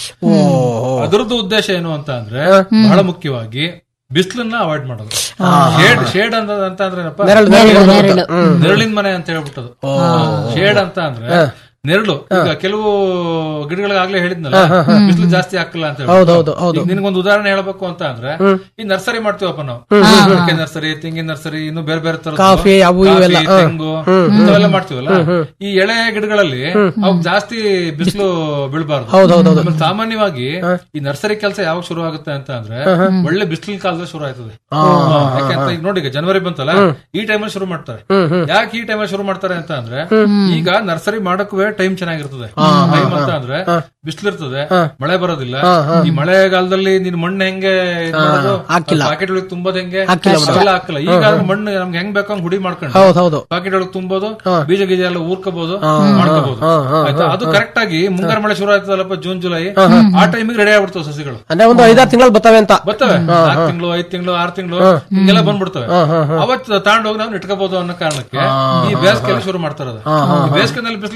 ಅದರದ್ದು ಉದ್ದೇಶ ಏನು ಅಂತ ಅಂದ್ರೆ ಬಹಳ ಮುಖ್ಯವಾಗಿ ಬಿಸಿಲನ್ನ ಅವಾಯ್ಡ್ ಮಾಡೋದು ಶೇಡ್ ಶೇಡ್ ಅಂತ ಅಂತ ಅಂದ್ರೆ ಏನಪ್ಪ? ನೆರಳು, ನೆರಳು, ನೆರಳು. ಹ್ಮ್. ನೆರಳಿನ ಮನೆ ಅಂತ ಹೇಳ್ಬಿಟ್ಟದು ಶೇಡ್ ಅಂತ ಅಂದ್ರೆ ನೆರಳು ಈಗ ಕೆಲವು ಗಿಡಗಳಿಗಾಗ್ಲೇ ಹೇಳಿದ್ನಲ್ಲ ಬಿಸಿಲು ಜಾಸ್ತಿ ಹಾಕಲ್ಲ ಅಂತ ಹೌದು, ಹೌದು, ಹೌದು. ಈಗ ನಿನ್ಗೊಂದು ಉದಾಹರಣೆ ಹೇಳ್ಬೇಕು ಅಂತ ಅಂದ್ರೆ ಈ ನರ್ಸರಿ ಮಾಡ್ತೀವಪ್ಪ ನಾವು ಅಡಿಕೆ ನರ್ಸರಿ ತೆಂಗಿನ ನರ್ಸರಿ ಇನ್ನು ಬೇರೆ ಬೇರೆ ತರ ಕಾಫಿ, ಅವು ಇವೆಲ್ಲ. ಹಾ. ತೆಂಗು ಇಂಥವೆಲ್ಲ ಮಾಡ್ತೀವಲ್ಲ ಈ ಎಳೆ ಗಿಡಗಳಲ್ಲಿ ಅವ್ ಜಾಸ್ತಿ ಬಿಸಿಲು ಬೀಳ್ಬಾರ್ದು ಹೌದು, ಹೌದು, ಹೌದು. ಆಮೇಲೆ ಸಾಮಾನ್ಯವಾಗಿ ಈ ನರ್ಸರಿ ಕೆಲಸ ಯಾವಾಗ ಶುರು ಆಗುತ್ತೆ ಅಂತ ಅಂದ್ರೆ ಒಳ್ಳೆ ಬಿಸಿಲಿನ ಕಾಲದಲ್ಲಿ ಶುರು ಆಯ್ತದೆ ಯಾಕೆಂತ ಈಗ ನೋಡಿ ಈಗ ಜನವರಿ ಬಂತಲ್ಲ ಈ ಟೈಮಲ್ಲಿ ಶುರು ಮಾಡ್ತಾರೆ ಯಾಕೆ ಈ ಟೈಮಲ್ಲಿ ಶುರು ಮಾಡ್ತಾರೆ ಅಂತ ಅಂದ್ರೆ ಈಗ ನರ್ಸರಿ ಮಾಡಕ್ಕೂ ಟೈಮ್ ಚೆನ್ನಾಗಿರ್ತದೆ ಟೈಮ್ ಅಂತ ಅಂದ್ರೆ ಬಿಸಿಲಿರ್ತದೆ ಮಳೆ ಬರೋದಿಲ್ಲ ಈ ಮಳೆಗಾಲದಲ್ಲಿ ನಿನ್ ಮಣ್ಣು ಹೆಂಗೆ ಇದ್ ಮಾಡೋದು? ಹಾಕಿಲ್ಲ. ಪಾಕೆಟ್ ಒಳಗೆ ತುಂಬೋದು ಹೆಂಗೆ ಹಾಕಿಲ್ಲ ಬಿಡು. ಅವೆಲ್ಲ ಹಾಕಲ್ಲ ಈಗ ಆದ್ರೆ ಮಣ್ಣು ನಮ್ಗೆ ಹೆಂಗ್ ಬೇಕೋ ಹಂಗ್ ಹುಡಿ ಮಾಡ್ಕೊಂಡು ಹೌದು, ಹೌದು. ಪಾಕೆಟ್ ಒಳಗೆ ತುಂಬೋದು ಬೀಜ ಗೀಜ ಎಲ್ಲ ಊರ್ಕೋಬಹುದು ಮಾಡ್ಕೋಬಹುದು ಹಾ, ಹಾ, ಆಯ್ತಾ ಅದು ಕರೆಕ್ಟ್ ಆಗಿ ಮುಂಗಾರು ಮಳೆ ಶುರು ಆಯ್ತದಲ್ಲಪ್ಪ ಜೂನ್ ಜುಲೈ ಆ ಟೈಮಿಗೆ ರೆಡಿ ಆಗ್ಬಿಡ್ತಾವ ಸಸಿಗಳು ಅಂದ್ರೆ ಒಂದು ಐದಾರು ತಿಂಗಳು ಬರ್ತವೆ ಅಂತ ಬರ್ತವೆ ನಾಲ್ಕು ತಿಂಗಳು ಐದ್ ತಿಂಗಳು ಆರು ತಿಂಗಳು ಹಿಂಗೆಲ್ಲ ಬಂದ್ಬಿಡ್ತವೆ ಅವತ್ತು ತಾಂಡ್ ಹೋಗಿ ನಾವು ಇಟ್ಕೋಬಹುದು ಅನ್ನೋ ಕಾರಣಕ್ಕೆ ಈ ಬೇಸಿಗೆಯಲ್ಲಿ ಶುರು ಮಾಡ್ತಾರದ ಬೇಸಿಗೆನಲ್ಲಿ ಬಿಸಿಲು ಜಾಸ್ತಿ ಇರ್ತದೆ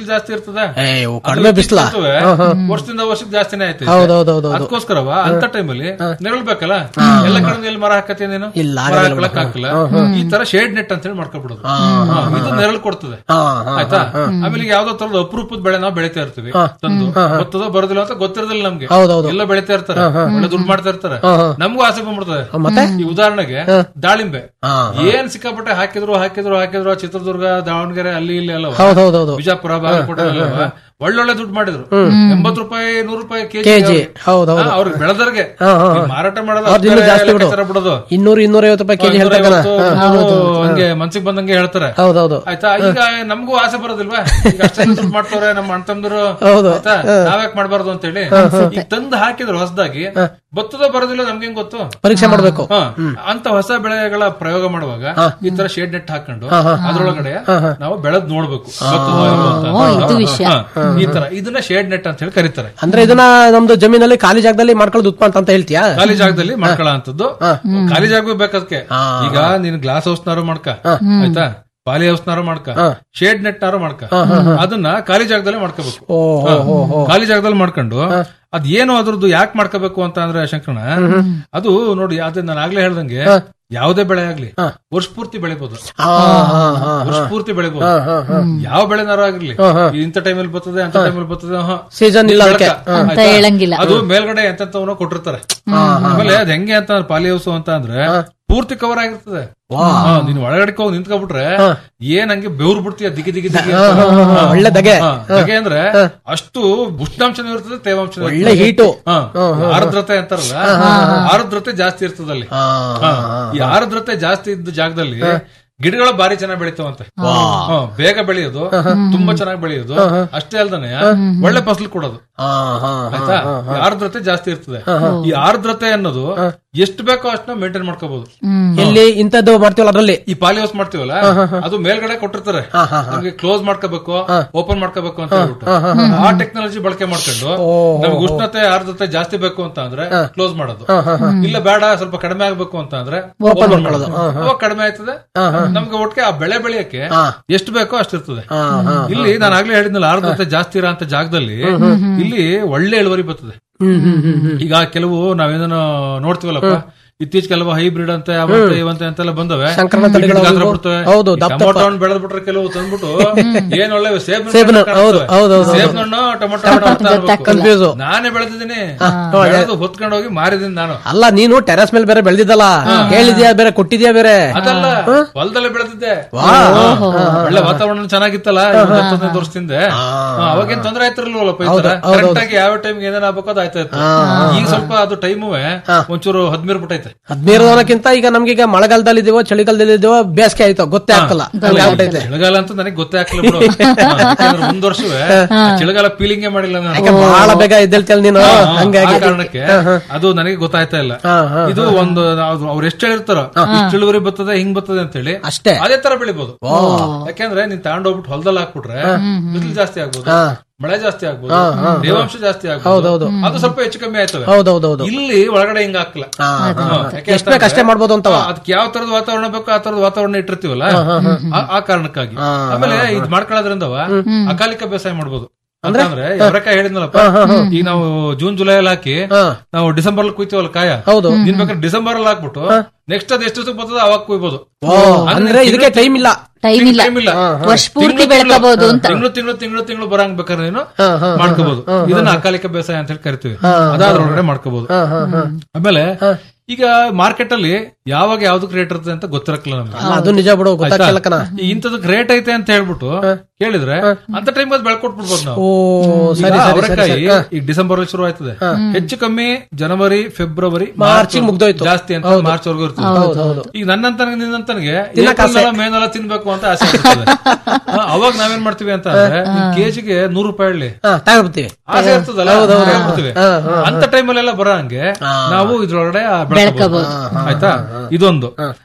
ಇರ್ತದೆ ಏ, ಇವು ಕಡಿಮೆ ಬಿಸ್ಲ? ಹ್ಮ್, ಹ್ಮ್. ವರ್ಷದಿಂದ ವರ್ಷಕ್ಕೆ ಜಾಸ್ತಿನೇ ಆಯ್ತು ಹೌದ್ ಹೌದ್ ಹೌದ್ ಹೌದು. ಅದಕ್ಕೋಸ್ಕರವ ಅಂತ ಟೈಮಲ್ಲಿ ನೆರಳು ಬೇಕಲ್ಲ ಎಲ್ಲ ಕಡೆ ಎಲ್ಲಿ ಮರ ಹಾಕತ್ತೀನಿ ನೀನು ಇಲ್ಲ, ಮರ ಆಗಲ್ಲ ಹಾಕ್ಲಕ್ ಬಿಡು. ಹಾಕಲ್ಲ ಹ್ಮ್, ಹ್ಮ್. ಈ ತರ ಶೇಡ್ ನೆಟ್ ಅಂತ ಹೇಳಿ ಮಾಡ್ಕೊಬಿಡೋದು ಹಾ, ಹಾ, ಇದು ನೆರಳು ಕೊಡ್ತದೆ ಹಾ, ಹಾ, ಆಯ್ತಾ ಹಾ, ಹಾ. ಆಮೇಲೆ ಈಗ ಯಾವ್ದೋ ತರದ ಅಪರೂಪದ ಬೆಳೆ ನಾವು ಬೆಳಿತಾ ಇರ್ತೀವಿ ಹಾ. ತಂದು ಹಾ, ಹಾ. ಗೊತ್ತದೋ ಬರೋದಿಲ್ಲ ಅಂತ ಗೊತ್ತಿರೋದಿಲ್ಲ ನಮ್ಗೆ ಹೌದ್ ಹೌದು. ಎಲ್ಲ ಬೆಳಿತಾ ಇರ್ತಾರೆ ಹಾ, ಹಾ. ಒಳ್ಳೆ ದುಡ್ಡು ಮಾಡ್ತಾ ಇರ್ತಾರೆ ಹಾ, ಹಾ. ನಮಗೂ ಆಸೆ ಬಂದ್ಬಿಡ್ತದೆ ಮತ್ತೆ? ಈ ಉದಾಹರಣೆಗೆ ದಾಳಿಂಬೆ ಹಾ, ಏನ್ ಸಿಕ್ಕಾಪಟ್ಟೆ ಹಾಕಿದ್ರು ಹಾಕಿದ್ರು ಹಾಕಿದ್ರು ಆ ಚಿತ್ರದುರ್ಗ ದಾವಣಗೆರೆ ಅಲ್ಲಿ ಇಲ್ಲಿ ಅಲ್ಲವ ಹೌದ್ ಹೌದ್ ಹೌದು. ಬಿಜಾಪುರ ಬಾಗಲಕೋಟೆ ಅಲ್ಲವ ಒಳ್ಳೊಳ್ಳೆ ದುಡ್ಡು ಮಾಡಿದ್ರು ಎಂಬತ್ ರೂಪಾಯಿ ನೂರು ರೂಪಾಯಿ ಕೆಜಿ ಕೆಜಿ ಹೌದ್ ಹೌದು ಅವ್ರಿಗೆ ಬೆಳೆದರ್ಗೆ ಹಾ, ಹಾ, ಹಾ. ಈ ಮಾರಾಟ ಮಾಡಲ್ಲ ಅವ್ರ್ದು ಇನ್ನೂ ಜಾಸ್ತಿ ಬಿಡು ಬಿಡೋದು ಇನ್ನೂರು ಇನ್ನೂರೈವತ್ತು ರೂಪಾಯಿ ಕೆಜಿ ಹೇಳ್ತಾಗಲ್ಲ ಇನ್ನೂರೈವತ್ತು, ಹಂಗೆ ಮನ್ಸಿಗೆ ಬಂದಂಗೆ ಹೇಳ್ತಾರೆ ಹೌದೌದು ಆಯ್ತಾ ಈಗ ನಮಗೂ ಆಸೆ ಬರೋದಿಲ್ವಾ ಈಗ ಅಷ್ಟೆಲ್ಲ ದುಡ್ಡು ಮಾಡ್ತವ್ರೆ ನಮ್ಮ ಅಣ್ಣ ತಮ್ಮದ್ರು ಹೌದು. ಆಯ್ತಾ ಹಾ. ನಾವ್ಯಾಕ್ ಮಾಡ್ಬಾರ್ದು ಅಂತ ಹೇಳಿ ಈಗ ತಂದು ಹಾಕಿದ್ರು ಹೊಸದಾಗಿ ಬತ್ತದೋ ಬರೋದಿಲ್ಲ ನಮ್ಗೆ ಹೆಂಗ್ ಗೊತ್ತು ಪರೀಕ್ಷೆ ಮಾಡ್ಬೇಕು. ಹಾ. ಅಂತ ಹೊಸ ಬೆಳೆಗಳ ಪ್ರಯೋಗ ಮಾಡುವಾಗ ಈ ತರ ಶೇಡ್ ನೆಟ್ ಹಾಕೊಂಡು ಹಾ, ಹಾ. ಅದ್ರೊಳಗಡೆ ಹಾ, ಹಾ. ನಾವು ಬೆಳೆದ್ ನೋಡ್ಬೇಕು ಬತ್ತದೋ ಇಲ್ವೋ ಅಂತ. ಓ, ಇದು ವಿಷಯ. ಹಾ. ಈ ತರ ಇದನ್ನ ಶೇಡ್ ನೆಟ್ ಅಂತ ಹೇಳಿ ಕರೀತಾರೆ ಅಂದ್ರೆ ಇದನ್ನ ನಮ್ದು ಜಮೀನಲ್ಲಿ ಖಾಲಿ ಜಾಗದಲ್ಲಿ ಮಾಡ್ಕೊಳ್ಳೋದು ಉತ್ಪನ್ನ ಅಂತ ಹೇಳ್ತೀಯಾ ಖಾಲಿ ಜಾಗದಲ್ಲಿ ಮಾಡ್ಕೊಳ್ಳೋ ಅಂತದ್ದು ಖಾಲಿ ಜಾಗ ಬೇಕದಕ್ಕೆ ಈಗ ನೀನ್ ಗ್ಲಾಸ್ ಹೌಸ್ ನಾರು ಮಾಡ್ಕ ಆಯ್ತಾ ಪಾಲಿ ಹೌಸ್ ನಾರು ಮಾಡ್ಕ ಶೇಡ್ ನೆಟ್ ನಾರು ಮಾಡ್ಕ ಅದನ್ನ ಖಾಲಿ ಜಾಗದಲ್ಲೇ ಮಾಡ್ಕೋಬೇಕು ಓ, ಹೋ, ಹೋ, ಹೋ. ಖಾಲಿ ಜಾಗದಲ್ಲಿ ಮಾಡ್ಕೊಂಡು ಅದ್ ಏನು ಅದ್ರದ್ದು ಯಾಕೆ ಮಾಡ್ಕೋಬೇಕು ಅಂತ ಅಂದ್ರೆ ಶಂಕರಣ ಅದು ನೋಡಿ ಅದೇ ನಾನು ಆಗ್ಲೇ ಹೇಳ್ದಂಗೆ ಯಾವುದೇ ಬೆಳೆ ಆಗ್ಲಿ ವರ್ಷ ಪೂರ್ತಿ ಬೆಳಿಬಹುದು ಹಾ, ಹಾ, ಹಾ, ವರ್ಷ ಹಾ. ಪೂರ್ತಿ ಬೆಳಿಬಹುದು ಹಾ, ಹಾ, ಹಾ. ಯಾವ ಬೆಳೆನಾರು ಆಗಿರ್ಲಿ ಹಾ, ಹಾ. ಇಂಥ ಟೈಮಲ್ಲಿ ಬರ್ತದೆ ಅಂತ ಟೈಮಲ್ಲಿ ಬರ್ತದೆ ಆಹಾ. Season ಇಲ್ಲ ಬೆಳಕ. ಅದಕ್ಕೆ. ಹಾ. ಅಂತ ಆಯ್ತಾ? ಹೇಳಂಗಿಲ್ಲ. ಅದು ಮೇಲ್ಗಡೆ ಎಂತೆಂತವನ್ನ ಕೊಟ್ಟಿರ್ತಾರೆ ಆಮೇಲೆ ಅದ್ ಹೆಂಗೆ ಅಂತ ಪಾಲಿ ಹೌಸ್ ಅಂತ ಅಂದ್ರೆ ಪೂರ್ತಿ ಕವರ್ ಆಗಿರ್ತದೆ ಹಾ, ನೀನ್ ಒಳಗಡೆ ಹೋಗಿ ನಿಂತ್ಕೊಬಿಟ್ರೆ ಏನ್ ಹಂಗೆ ಬೆವ್ರು ಬಿಡ್ತೀಯ ದಿಗಿ ದಿಗಿ ದಿಗಿ ಹಾ, ಹಾ, ಹಾ, ಹಾ. ಒಳ್ಳೆ ದಗೆ. ಹಾ, ದಗೆ ಅಂದ್ರೆ ಅಷ್ಟು ಉಷ್ಣಾಂಶನೂ ಇರ್ತದೆ ತೇವಾಂಶ ಒಳ್ಳೆ heat. ಹಾ, ಹಾ, ಹಾ. ಆರ್ದ್ರತೆ ಅಂತಾರಲ್ಲ ಆರ್ದ್ರತೆ ಜಾಸ್ತಿ ಇರ್ತದೆ ಅಲ್ಲಿ ಹಾ, ಹಾ. ಹಾ, ಈ ಆರ್ದ್ರತೆ ಜಾಸ್ತಿ ಇದ್ದ ಜಾಗದಲ್ಲಿ ಗಿಡಗಳು ಬಾರಿ ಚೆನ್ನಾಗಿ ಬೆಳಿತಾವಂತೆ ಹಾ, ಬೇಗ ಬೆಳೆಯೋದು ತುಂಬಾ ಚೆನ್ನಾಗಿ ಬೆಳೆಯೋದು ಅಷ್ಟೇ ಅಲ್ದಾನೆ ಒಳ್ಳೆ ಫಸಲು ಕೊಡೋದು ಹಾ, ಹಾ, ಹಾ, ಆಯ್ತಾ ಹಾ, ಈ ಆರ್ದ್ರತೆ ಜಾಸ್ತಿ ಇರ್ತದೆ ಈ ಆರ್ದ್ರತೆ ಅನ್ನೋದು ಎಷ್ಟು ಬೇಕೋ ಅಷ್ಟನ್ನ ಮೇಂಟೈನ್ ಮಾಡ್ಕೋಬಹುದು ಎಲ್ಲಿ ಇಂಥದ್ದು ಮಾಡ್ತೀವಲ್ಲ ಅದ್ರಲ್ಲಿ ಈ ಪಾಲಿ ಹೌಸ್ ಮಾಡ್ತೀವಲ್ಲ ಅದು ಮೇಲ್ಗಡೆ ಕೊಟ್ಟಿರ್ತಾರೆ ನಮ್ಗೆ ಕ್ಲೋಸ್ ಮಾಡ್ಕೋಬೇಕು ಓಪನ್ ಮಾಡ್ಕೋಬೇಕು ಅಂತ ಹೇಳ್ಬಿಟ್ಟು ಆ ಟೆಕ್ನಾಲಜಿ ಬಳಕೆ ಮಾಡ್ಕೊಂಡು ನಮ್ಗೆ ಉಷ್ಣತೆ ಆರ್ದ್ರತೆ ಜಾಸ್ತಿ ಬೇಕು ಅಂತ ಅಂದ್ರೆ ಕ್ಲೋಸ್ ಮಾಡೋದು ಇಲ್ಲ ಬೇಡ ಸ್ವಲ್ಪ ಕಡಿಮೆ ಆಗ್ಬೇಕು ಅಂತ ಅಂದ್ರೆ ಓಪನ್ ಮಾಡೋದು ಅವಾಗ ಕಡಿಮೆ ಆಯ್ತದೆ ನಮ್ಗೆ ಒಟ್ಟಿಗೆ ಆ ಬೆಳೆ ಬೆಳೆಯಕ್ಕೆ ಎಷ್ಟು ಬೇಕೋ ಅಷ್ಟಿರ್ತದೆ ಇಲ್ಲಿ ನಾನು ಆಗ್ಲೇ ಹೇಳಿದ್ನಲ್ಲ ಆರ್ದ್ರತೆ ಜಾಸ್ತಿ ಇರೋ ಅಂತ ಜಾಗದಲ್ಲಿ ಇಲ್ಲಿ ಒಳ್ಳೆ ಇಳುವರಿ ಬರ್ತದೆ ಹ್ಮ್ ಹ್ಮ್ ಹ್ಮ್ ಹ್ಮ್ ಈಗ ಕೆಲವು ನಾವೇನೋ ನೋಡ್ತೀವಲ್ಲಪ್ಪ ಇತ್ತೀಚೆಗೆ ಕೆಲವು ಹೈಬ್ರಿಡ್ ಅಂತ ಅವಂತೆ ಇವಂತೆ ಅಂತೆಲ್ಲ ಬಂದವೆ ಸಂಕರಣ ತಳಿಗಳು ಗಾತ್ರ ಅವು. ಬಿಡ್ತವೆ. ಹೌದು, ಈ ದಪ್ಪ ದಪ್ಪ. ಟೊಮೊಟೊ ಹಣ್ಣು ಬೆಳೆದ್ ಬಿಟ್ರೆ ಕೆಲವು ತಂದ್ಬಿಟ್ಟು ಏನ್ ಒಳ್ಳೆ ಸೇಬ್ ಸೇಬಿನ, ಹೌದು, ಹೌದು, ಹೌದು. ಸೇಬ್ ಹಣ್ಣು ಟೊಮೊಟೊ ಹಣ್ಣು ಅಂತ ಇರ್ಬೇಕು. Confuse. ನಾನೇ ಬೆಳೆದಿದ್ದೀನಿ ನೋಡಿ. ಬೆಳೆದು ಹೊತ್ಕೊಂಡು ಹೋಗಿ ಮಾರಿದ್ದೀನಿ ನಾನು ಅಲ್ಲ ನೀನು ಟೆರಸ್ ಮೇಲೆ ಬೇರೆ ಬೆಳೆದಿದ್ದಲ್ಲ ಹೇಳಿದ್ಯಾ ಬೇರೆ ಕೊಟ್ಟಿದ್ಯಾ ಬೇರೆ ಅದಲ್ಲ ಹೊಲದಲ್ಲೇ ಬೆಳೆದಿದ್ದೆ ವಾ. ಒಳ್ಳೆ ವಾತಾವರಣ ಚೆನ್ನಾಗಿತ್ತಲ್ಲ ಒಂದು ಹತ್ತು ಹದಿನೈದು ವರ್ಷದಿಂದ ಹಾ, ಅವಾಗೇನ್ ತೊಂದ್ರೆ ಆಯ್ತಿರಲ್ವಲ್ಲಪ್ಪ ಈ ತರ ಹೌದು, ಕರೆಕ್ಟ್ ಆಗಿ ಯಾವ ಟೈಮ್ ಏನೇನ್ ಆಗ್ಬೇಕು ಅದು ಆಯ್ತಾ ಇತ್ತು ಈಗ ಸ್ವಲ್ಪ ಅದು ಟೈಮು ಒಂಚೂರು ಹದ್ಮೀರ್ ಬಿಟ್ಟೈತೆ ಹದಿನೈದು ಅನ್ನಕ್ಕಿಂತ ಈಗ ನಮ್ಗೆ ಈಗ ಮಳೆಗಾಲದಲ್ಲಿ ಇದೀವೋ ಚಳಿಗಾಲದಲ್ಲಿ ಇದೀವೋ ಬೇಸಿಗೆ ಆಯ್ತು ಗೊತ್ತೇ ಆಗ್ತಲ್ಲ ಹಂಗೆ ಆಗ್ಬಿಟ್ಟೈತೆ ಚಳಿಗಾಲ ಅಂತ ನನಗೆ ಗೊತ್ತೇ ಆಗ್ಲಿಲ್ಲ ಬಿಡು ಯಾಕಂದ್ರೆ ಒಂದ್ ವರ್ಷವೇ ಆ ಚಳಿಗಾಲ ಫೀಲಿಂಗೇ ಮಾಡಿಲ್ಲ ನಾನು ಯಾಕೆ ಬಹಳ ಬೇಗ ಎದ್ದೇಳ್ತಿಯಲ್ಲ ನೀನು ಹಾ, ಹಂಗಾಗಿ ಆ ಕಾರಣಕ್ಕೆ ಅದು ನನಗೆ ಗೊತ್ತಾಯ್ತಾ ಇಲ್ಲ ಹಾ, ಹಾ, ಇದು ಒಂದು ಅವ್ರು- ಅವ್ರು ಎಷ್ಟು ಹೇಳಿರ್ತಾರೋ ಇಷ್ಟು ಇಳುವರಿ ಬರ್ತದೆ ಹಿಂಗ್ ಬರ್ತದೆ ಅಂತ ಹೇಳಿ ಅಷ್ಟೇ ಅದೇ ತರ ಬೆಳಿಬಹುದು ಯಾಕಂದ್ರೆ ನೀನ್ ತಗೊಂಡೋಗ್ಬಿಟ್ಟು ಹೊಲದಲ್ಲಿ ಹಾಕ್ಬಿಟ್ರೆ ಬಿಸಿಲು ಜಾಸ್ತಿ ಆಗ್ಬೋದು ಹಾ. ಮಳೆ ಜಾಸ್ತಿ ಆಗ್ಬೋದು ಹಾ, ಹಾ, ಹಾ. ತೇವಾಂಶ ಜಾಸ್ತಿ ಹೌದೌದು. ಆಗ್ಬೋದು ಅದು ಸ್ವಲ್ಪ ಹೆಚ್ಚು ಕಮ್ಮಿ ಆಯ್ತವೆ ಹೌದೌದೌದು ಇಲ್ಲಿ ಒಳಗಡೆ ಹಿಂಗ ಹಾಕಲ್ಲ ಹಾ, ಹಾ, ಹಾ, ಹಾ. ಯಾಕೆ ಎಷ್ಟ್ ಬೇಕು ಅಷ್ಟೇ ಮಾಡ್ಬೋದು ಅಂತವ? ಹಾ, ಅದಕ್ಕೆ ಯಾವ ತರದ ವಾತಾವರಣ ಬೇಕು ಆ ತರದ ವಾತಾವರಣ ಇಟ್ಟಿರ್ತೀವಲ್ಲ ಆ- ಆ ಕಾರಣಕ್ಕಾಗಿ ಹಾ, ಆಮೇಲೆ ಇದ್ ಮಾಡ್ಕೊಳ್ಳೋದ್ರಿಂದವ ಅಕಾಲಿಕ ಬೇಸಾಯ ಮಾಡ್ಬೋದು ಅಂತಂದ್ರೆ ಅವರೆಕಾಯಿ ಹೇಳಿದ್ನಲ್ಲಪ್ಪ ಈಗ ನಾವು ಜೂನ್ ಜುಲೈ ಅಲ್ಲಿ ಹಾಕಿ ನಾವು ಡಿಸೆಂಬರ್ ಅಲ್ಲಿ ಕುಯ್ತೀವಲ್ಲ ಕಾಯ ಹೌದು. ನೀನ್ ಬೇಕಾದ್ರೆ ಡಿಸೆಂಬರ್ ಅಲ್ಲಿ ಹಾಕ್ಬಿಟ್ಟು ನೆಕ್ಸ್ಟ್ ಅದ್ ಎಷ್ಟು ದಿವಸಕ್ಕೆ ಬರ್ತದೆ ಅವಾಗ ಕುಯ್ಬೋದು ಓ, ಅಂದ್ರೆ ಇದಕ್ಕೆ ಟೈಮ್ ಇಲ್ಲ ಟೈಮ್ ಇಲ್ಲ ಟೈಮ್ ಇಲ್ಲ ವರ್ಷ ಪೂರ್ತಿ ಬೆಳ್ಕೋಬಹುದು ಅಂತ ತಿಂಗಳು ತಿಂಗಳು ತಿಂಗಳು ತಿಂಗಳು ಬರಂಗ್ ಬೇಕಾದ್ರೆ ನೀನು ಮಾಡ್ಕೋಬಹುದು ಇದನ್ನ ಅಕಾಲಿಕ ಬೇಸಾಯ ಅಂತ ಹೇಳಿ ಕರಿತೀವಿ ಅದಾದ್ರೊಳಗಡೆ ಮಾಡ್ಕೋಬಹುದು ಆಮೇಲೆ ಈಗ ಮಾರ್ಕೆಟ್ ಅಲ್ಲಿ ಯಾವಾಗ ಯಾವ್ದಕ್ ರೇಟ್ ಇರ್ತದೆ ಅಂತ ಗೊತ್ತಿರಕ್ಕಿಲ್ಲ ನಮ್ಗೆ ಅಲ್ಲ, ಅದು ನಿಜ ಬಿಡು ಗೊತ್ತಾಗ್ತಿಲ್ಲ ಕಣ ಈ ಇಂಥದಕ್ ರೇಟ್ ಐತೆ ಅಂತ ಹೇಳ್ಬಿಟ್ಟು ಕೇಳಿದ್ರೆ ಅಂತ ಟೈಮ್ ಅದು ಬೆಳ್ಕೊಟ್ಬಿಡ್ಬೋದು ನಾವು ಓ ಈಗ ಸರಿ ಸರಿ ಸರಿ ಅವರೆಕಾಯಿ ಸರಿ ಹಾ. ಈಗ ಡಿಸೆಂಬರ್ ಅಲ್ಲಿ ಶುರು ಆಯ್ತದೆ ಹೆಚ್ಚು ಕಮ್ಮಿ ಜನವರಿ ಫೆಬ್ರವರಿ ಮಾರ್ಚಿಗೆ ಮುಗ್ದೋಯ್ತು. ಜಾಸ್ತಿ ಅಂತ ಮಾರ್ಚ್ ವರ್ಗು ಇರ್ತದೆ ಹೌದು, ಹೌದು. ಈಗ ನನ್ನಂತನಿಗೆ ನಿನ್ನಂತನಿಗೆ ತಿನ್ನಕ್ ಆಸೆ. ಮೇನೆಲ್ಲ ತಿನ್ಬೇಕು ಅಂತ ಆಸೆ ಆಗ್ತದೆ ಅವಾಗ ನಾವೇನ್ ಮಾಡ್ತೀವಿ ಅಂತ ಅಂದ್ರೆ ಕೆಜಿಗೆ ನೂರು ರೂಪಾಯಿ ಹೇಳಿ ಹಾ ತಗೊಳ್ಬಿಡ್ತೀವಿ ಆಸೆ ಇರ್ತದಲ್ಲ ತಗೊಂಡ್ಬಿಡ್ತೀವಿ. ಅಂತ ಟೈಮಲ್ಲೆಲ್ಲ ಬರೋ ಹಂಗೆ ನಾವು ಇದ್ರೊಳಗಡೆ ಆ ಬೆಳ್ಕೊಬೋದು. ಆಯ್ತಾ ಇದೊಂದು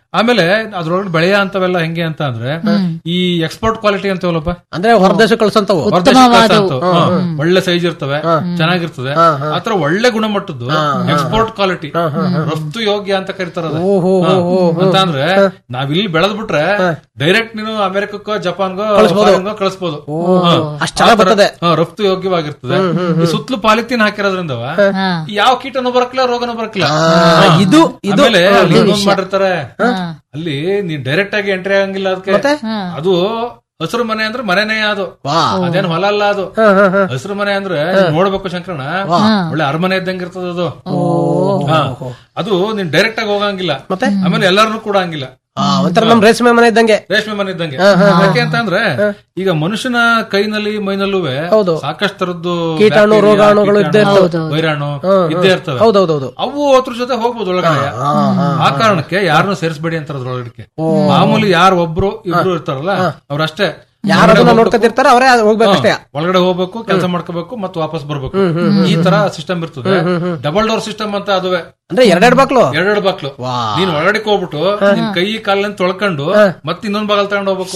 ಆಮೇಲೆ ಅದ್ರೊಳಗೆ ಬೆಳೆಯ ಅಂತವೆಲ್ಲ ಹೆಂಗೆ ಅಂತ ಅಂದ್ರೆ ಈ ಎಕ್ಸ್ಪೋರ್ಟ್ ಕ್ವಾಲಿಟಿ ಅಂತವಲ್ಲಪ್ಪ ಅಂದ್ರೆ ಹೊರದೇಶ ಕಳ್ಸಂತವು ಹೊರದೇಶಕ್ಕೆ ಕಳ್ಸೋ ಅಂಥವು. ಹಾ. ಒಳ್ಳೆ ಸೈಜ್ ಇರ್ತವೆ ಚೆನ್ನಾಗಿರ್ತದೆ ಆತರ ಒಳ್ಳೆ ಗುಣಮಟ್ಟದ್ದು ಎಕ್ಸ್ಪೋರ್ಟ್ ಕ್ವಾಲಿಟಿ ರಫ್ತು ಯೋಗ್ಯ ಅಂತ ಕರೀತಾರ ಅದ. ಓಹೋ, ಹಾ. ಓಹೋ, ಓಹೋ. ಅಂತ ಅಂದ್ರೆ ನಾವಿಲ್ಲಿ ಬೆಳೆದ್ ಬಿಟ್ರೆ ಡೈರೆಕ್ಟ್ ನೀನು ಅಮೆರಿಕಕ್ಕೋ ಜಪಾನ್ಗೋ ಕಳಿಸ್ಬೋದು. ಫಾರಿನ್ಗೋ ಕಳಿಸ್ಬೋದು ಹಾ. ಅಷ್ಟ್ ಚೆನ್ನಾಗ್ ಆ ಥರ- ಬರ್ತದೆ. ಹಾ, ರಫ್ತು ಯೋಗ್ಯವಾಗಿರ್ತದೆ ಈ ಸುತ್ತಲೂ ಪಾಲಿಥೀನ್ ಹಾಕಿರೋದ್ರಿಂದ ಯಾವ ಕೀಟನೂ ಬರಕ್ಕಿಲ್ಲ ರೋಗನೂ ಬರಕ್ಕಿಲ್ಲ ಹಾ. ಇದು ಇದು ಆಮೇಲೆ ಹಾ, ಅಲ್ಲಿ ಇದು ಇನ್ನೊಂದ್ ವಿಷಯ. ಮಾಡಿರ್ತಾರೆ ಅಲ್ಲಿ ನೀನ್ ಡೈರೆಕ್ಟ್ ಆಗಿ ಎಂಟ್ರಿ ಆಗಂಗಿಲ್ಲ ಅದಕ್ಕೆ ಅದು ಹಸಿರು ಮನೆ ಅಂದ್ರೆ ಮನೆನೇ ಅದು ಅದೇನ್ ಹೊಲ ಅಲ್ಲ ಅದು ಹಸಿರು ಮನೆ ಅಂದ್ರೆ ನೀನ್ ನೋಡ್ಬೇಕು ಶಂಕರಣ ಒಳ್ಳೆ ಅರಮನೆ ಇದ್ದಂಗೆ ಇರ್ತದ ಅದು ಹಾ. ಅದು ನೀನ್ ಡೈರೆಕ್ಟ್ ಆಗಿ ಹೋಗಂಗಿಲ್ಲ ಆಮೇಲೆ ಎಲ್ಲಾರನು ಕೂಡ ಹಂಗಿಲ್ಲ ಆ, ಒಂಥರ ನಮ್ ರೇಷ್ಮೆ ಮನೆ ಇದ್ದಂಗೆ ರೇಷ್ಮೆ ಮನೆ ಇದ್ದಂಗೆ ಹಾ, ಹಾ, ಹಾ. ಯಾಕೆ ಅಂತ ಅಂದ್ರೆ ಈಗ ಮನುಷ್ಯನ ಕೈನಲ್ಲಿ ಮೈನಲ್ಲೂ ಸಾಕಷ್ಟು ತರದ್ದು ಕೀಟಾಣು, ಬ್ಯಾಕ್ಟೀರಿಯಾ, ರೋಗಾಣುಗಳು ಇದ್ದೇ ಕೀಟಾಣು, ಇರ್ತವೆ. ವೈರಾಣು ಹಾ, ಹಾ. ಇದ್ದೇ ಇರ್ತವೆ ಹೌದೌದೌದು. ಅವು ಅದ್ರ ಜೊತೆ ಹೋಗ್ಬೋದು ಒಳಗಡೆ ಆ ಕಾರಣಕ್ಕೆ ಯಾರನ್ನು ಸೇರಿಸಬೇಡಿ ಅಂತಾರ ಅದ್ರೊಳಗಡೆ ಮಾಮೂಲಿ ಯಾರು ಒಬ್ರು ಇಬ್ರು ಇರ್ತಾರಲ್ಲ ಅವ್ರಷ್ಟೇ ಯಾರು ಅದನ್ನ ನೋಡ್ಕೊತಿರ್ತಾರ ಅವರೇ ಹೋಗ್ಬೇಕಷ್ಟೇ ಹಾ, ಒಳಗಡೆ ಹೋಗ್ಬೇಕು ಕೆಲಸ ಮಾಡ್ಕೋಬೇಕು ಮತ್ತು ವಾಪಸ್ ಬರ್ಬೇಕು ಹ್ಮ್, ಹ್ಮ್, ಹ್ಮ್, ಈ ತರ ಸಿಸ್ಟಮ್ ಇರ್ತದೆ ಡಬಲ್ ಡೋರ್ ಸಿಸ್ಟಮ್ ಅಂತ ಅದುವೆ ಅಂದ್ರೆ ಎರಡೆರಡು ಬಾಕ್ಲು ಎರಡೆರಡು ಬಾಕ್ಲು ನೀನ್ ಒಳಗಡೆ ಹೋಗ್ಬಿಟ್ಟು ನಿನ್ ಕೈ ಕಾಲನ್ನ ತೊಳ್ಕೊಂಡು ಮತ್ತೆ ಇನ್ನೊಂದ್ ಬಾಗಲ್ ತಗೊಂಡ್ ಹೋಗ್ಬೇಕು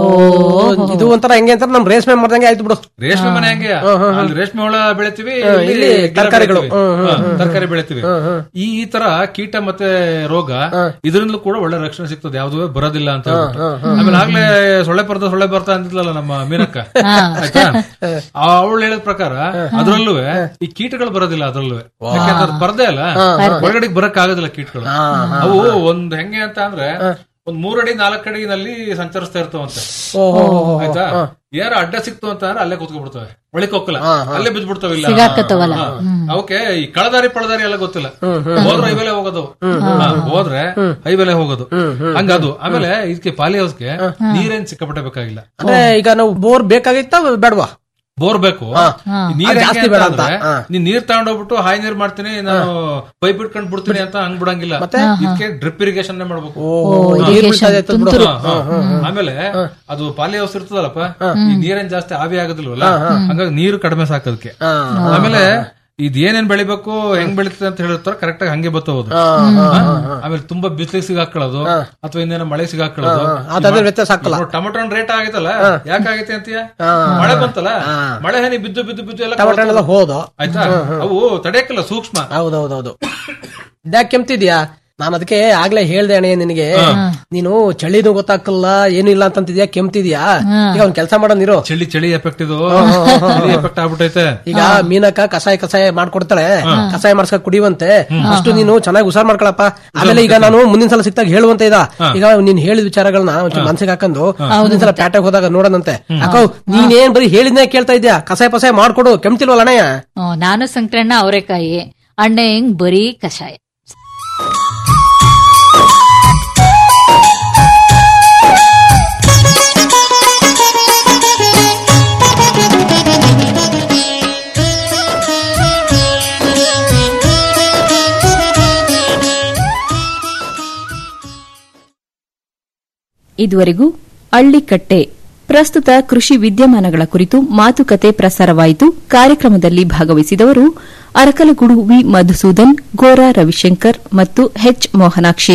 ಓ, ಇದು ಒಂಥರ ಹೆಂಗೆ ಅಂತ ನಮ್ ರೇಷ್ಮೆ ಮಾಡ್ದಂಗೆ ಆಯ್ತು ಬಿಡು ರೇಷ್ಮೆ ಮನೆ ಹಂಗೆ ಅಲ್ಲಿ ರೇಷ್ಮೆ ಹುಳ ಬೆಳಿತೀವಿ ಹಾ, ಇಲ್ಲಿ ಇಲ್ಲಿ ಗಿಡ ತರ್ಕಾರಿಗಳು. ಬೆಳಿತೀವಿ. ಹ್ಮ್, ಹ್ಮ್, ಹಾ, ಹ್ಮ್, ತರಕಾರಿ ಬೆಳಿತೀವಿ ಈ ಈ ತರ ಕೀಟ ಮತ್ತೆ ರೋಗ ಇದರಿಂದಲೂ ಕೂಡ ಒಳ್ಳೆ ರಕ್ಷಣೆ ಸಿಗ್ತದೆ ಯಾವುದೇ ಬರೋದಿಲ್ಲ ಅಂತ ಹೇಳ್ಬಿಟ್ಟು. ಆಮೇಲೆ ಆಗ್ಲೇ ಸೊಳ್ಳೆ ಬರ್ದ ಸೊಳ್ಳೆ ಬರ್ತಾ ಅಂತಿದ್ಲಲ್ಲ ನಮ್ಮ ಮೀನಕ್ಕ ಆಯ್ತಾ ಅವಳು ಹೇಳಿದ ಪ್ರಕಾರ ಅದ್ರಲ್ಲೂ ಈ ಕೀಟಗಳು ಬರೋದಿಲ್ಲ ಅದ್ರಲ್ಲೂ ಯಾಕಂದ್ರೆ ಅದು ಪರದೆ ಅಲ್ಲ ಒಳಗಡೆ ಬರಕ್ ಆಗೋದಿಲ್ಲ ಕೀಟಗಳು ಅವು ಒಂದ್ ಹೆಂಗೆ ಅಂತ ಅಂದ್ರೆ ಒಂದ್ ಮೂರಡಿ ನಾಲ್ಕಡಿನಲ್ಲಿ ಸಂಚರಿಸ್ತಾ ಇರ್ತಾವಂತೆ ಆಯ್ತಾ ಯಾರ ಅಡ್ಡ ಸಿಕ್ತು ಅಂತ ಅಂದ್ರೆ ಅಲ್ಲೇ ಕೂತ್ಕೊಂಡ್ಬಿಡ್ತವೆ ಒಳಕ್ ಹೋಗಲ್ಲ ಅಲ್ಲೇ ಬಿದ್ದ್ಬಿಡ್ತಾವೆ ಇಲ್ಲ ಸಿಗಾಕತ್ತವಲ್ಲ. ಹಾ. ಅವಕ್ಕೆ ಈ ಕಳದಾರಿ ಪಳದಾರಿ ಎಲ್ಲ ಗೊತ್ತಿಲ್ಲ ಹೋದ್ರೆ ಹೈವೇಲೆ ಹೋಗೋದು ಹಾ, ಹೋದ್ರೆ ಹೈವೇಲೆ ಹೋಗೋದು ಹಂಗದು ಆಮೇಲೆ ಇದಕ್ಕೆ ಪಾಲಿ ಹೌಸ್ಗೆ ನೀರೇನ್ ಸಿಕ್ಕಾಪಟ್ಟೆ ಬೇಕಾಗಿಲ್ಲ ಅಂದ್ರೆ ಈಗ ನಾವು ಬೋರ್ ಬೇಕಾಗಿತ್ತ ಬೇಡವಾ ಬೋರ್ ಬೇಕು ಈ ನೀರ್ ಅದು ಹೆಂಗೆ ಜಾಸ್ತಿ ಅಂತ ಬೇಡ ಅಂತ. ಅಂದ್ರೆ, ಹಾ. ನೀನ್ ನೀರ್ ತಗೊಂಡೋಗ್ಬಿಟ್ಟು ಹಾಯ್ ನೀರ್ ಮಾಡ್ತೀನಿ ನಾನು ಪೈಪ್ ಇಟ್ಕೊಂಡ್ ಬಿಡ್ತೀನಿ ಅಂತ ಹಂಗ್ ಬಿಡಂಗಿಲ್ಲ ಇದಕ್ಕೆ ಡ್ರಿಪ್ ಇರಿಗೇಷನ್ ಮಾಡ್ಬೇಕು ನೀರ್ ಬೀಳ್ತಾ ಇದೆ ಅಂತ ಬಿಡು. ಹಾ, ಹಾ. ಆಮೇಲೆ ಅದು ಪಾಲಿ ಹೌಸ್ ಇರ್ತದಲ್ಲಪ್ಪ ಈ ನೀರೇನ್ ಜಾಸ್ತಿ ಆವಿ ಆಗೋದಿಲ್ವಲ್ಲ ಹಂಗಾಗಿ ನೀರು ಕಡಿಮೆ ಸಾಕೋದಕ್ಕೆ ಆಮೇಲೆ ಇದ್ ಏನೇನ್ ಬೆಳಿಬೇಕು ಹೆಂಗ್ ಬೆಳಿತದೆ ಅಂತ ಹೇಳಿರ್ತಾರ ಕರೆಕ್ಟ್ ಆಗಿ ಹಂಗೆ ಬತ್ತೋದು ಆಮೇಲೆ ತುಂಬಾ ಬಿಸಿಲಿಗೆ ಸಿಗಾಕೊಳ್ಳೋದು ಅಥವಾ ಇನ್ನೇನೋ ಮಳೆ ಸಿಗಾಕೊಳ್ಳೋದು ಅದಾದ್ರೆ ವ್ಯತ್ಯಾಸ ಆಗ್ತಲ್ಲ. ಟೊಮೆಟೊ ರೇಟ್ ಆಗೈತಲ್ಲ ಯಾಕಾಗೈತೆ ಅಂತೀಯ ಮಳೆ ಬಂತಲ್ಲ ಮಳೆ ಹನಿ ಬಿದ್ದು ಬಿದ್ದು ಬಿದ್ದು ಎಲ್ಲ ಟೊಮೆಟೊ ಎಲ್ಲ ಹೋದು ಆಯ್ತಾ ಅವು ತಡೆಯಕ್ಕಲ್ಲ ಸೂಕ್ಷ್ಮ ಹೌದೌದೌದು ಇದ್ಯಾಕೆ ಕೆಮ್ತಿದ್ಯಾ ನಾನು ಅದಕ್ಕೆ ಆಗ್ಲೇ ಹೇಳ್ದೆ ಅಣ್ಣ ನಿನಗೆ ನೀನು ಚಳಿದು ಗೊತ್ತಾಗ್ತಿಲ್ಲ ಏನು ಇಲ್ಲ ಅಂತಂತಿದ್ಯಾ ಕೆಮ್ತಿದ್ಯಾ ಈಗ ಅವ್ನ್ ಕೆಲಸ ಮಾಡೋ ನೀರು ಚಳಿ ಚಳಿ ಎಫೆಕ್ಟ್ ಇದು ಚಳಿ ಎಫೆಕ್ಟ್ ಆಗ್ಬಿಟ್ಟೈತೆ ಈಗ ಮೀನಕ್ಕ ಕಷಾಯ ಕಷಾಯ ಮಾಡ್ಕೊಡ್ತಾಳೆ ಕಷಾಯ ಮಾಡ್ಸ್ಕ ಕುಡಿಯುವಂತೆ ಅಷ್ಟು ನೀನು ಚೆನ್ನಾಗಿ ಹುಷಾರ್ ಮಾಡ್ಕೊಳಪ್ಪ ಆಮೇಲೆ ಈಗ ನಾನು ಮುಂದಿನ ಸಲ ಸಿಕ್ತಾಗ ಹೇಳುವಂತ ಇದ ಈಗ ನೀನ್ ಹೇಳಿದ ವಿಚಾರಗಳನ್ನ ಒಂಚೂರು ಮನ್ಸಿಗೆ ಹಾಕೊಂಡು ಮುಂದಿನ ಸಲ ಪ್ಯಾಟೆಗೆ ಹೋದಾಗ ನೋಡೋಣಂತೆ ಅಕ್ಕ ನೀನೇನ್ ಬರೀ ಹೇಳಿದ್ನೇ ಕೇಳ್ತಾ ಇದ್ಯಾ ಕಷಾಯ ಪಸಾಯ ಮಾಡ್ಕೊಡು ಕೆಮ್ತಿಲ್ವಲ್ಲ ಅಣ್ಣಯ್ಯ ಹ್ಮ್, ನಾನು ಸಂಕ್ರಣ್ಣ ಅವರೆಕಾಯಿ ಅಣ್ಣ ಹೆಂಗ್ ಬರೀ ಕಷಾಯ ಇದುವರೆಗೂ ಅಳ್ಳಿಕಟ್ಟೆ ಪ್ರಸ್ತುತ ಕೃಷಿ ವಿದ್ಯಮಾನಗಳ ಕುರಿತು ಮಾತುಕತೆ ಪ್ರಸಾರವಾಯಿತು ಕಾರ್ಯಕ್ರಮದಲ್ಲಿ ಭಾಗವಹಿಸಿದವರು ಅರಕಲಗೂಡು ವಿ ಮಧುಸೂದನ್ ಗೋರಾ ರವಿಶಂಕರ್ ಮತ್ತು H Mohanakshi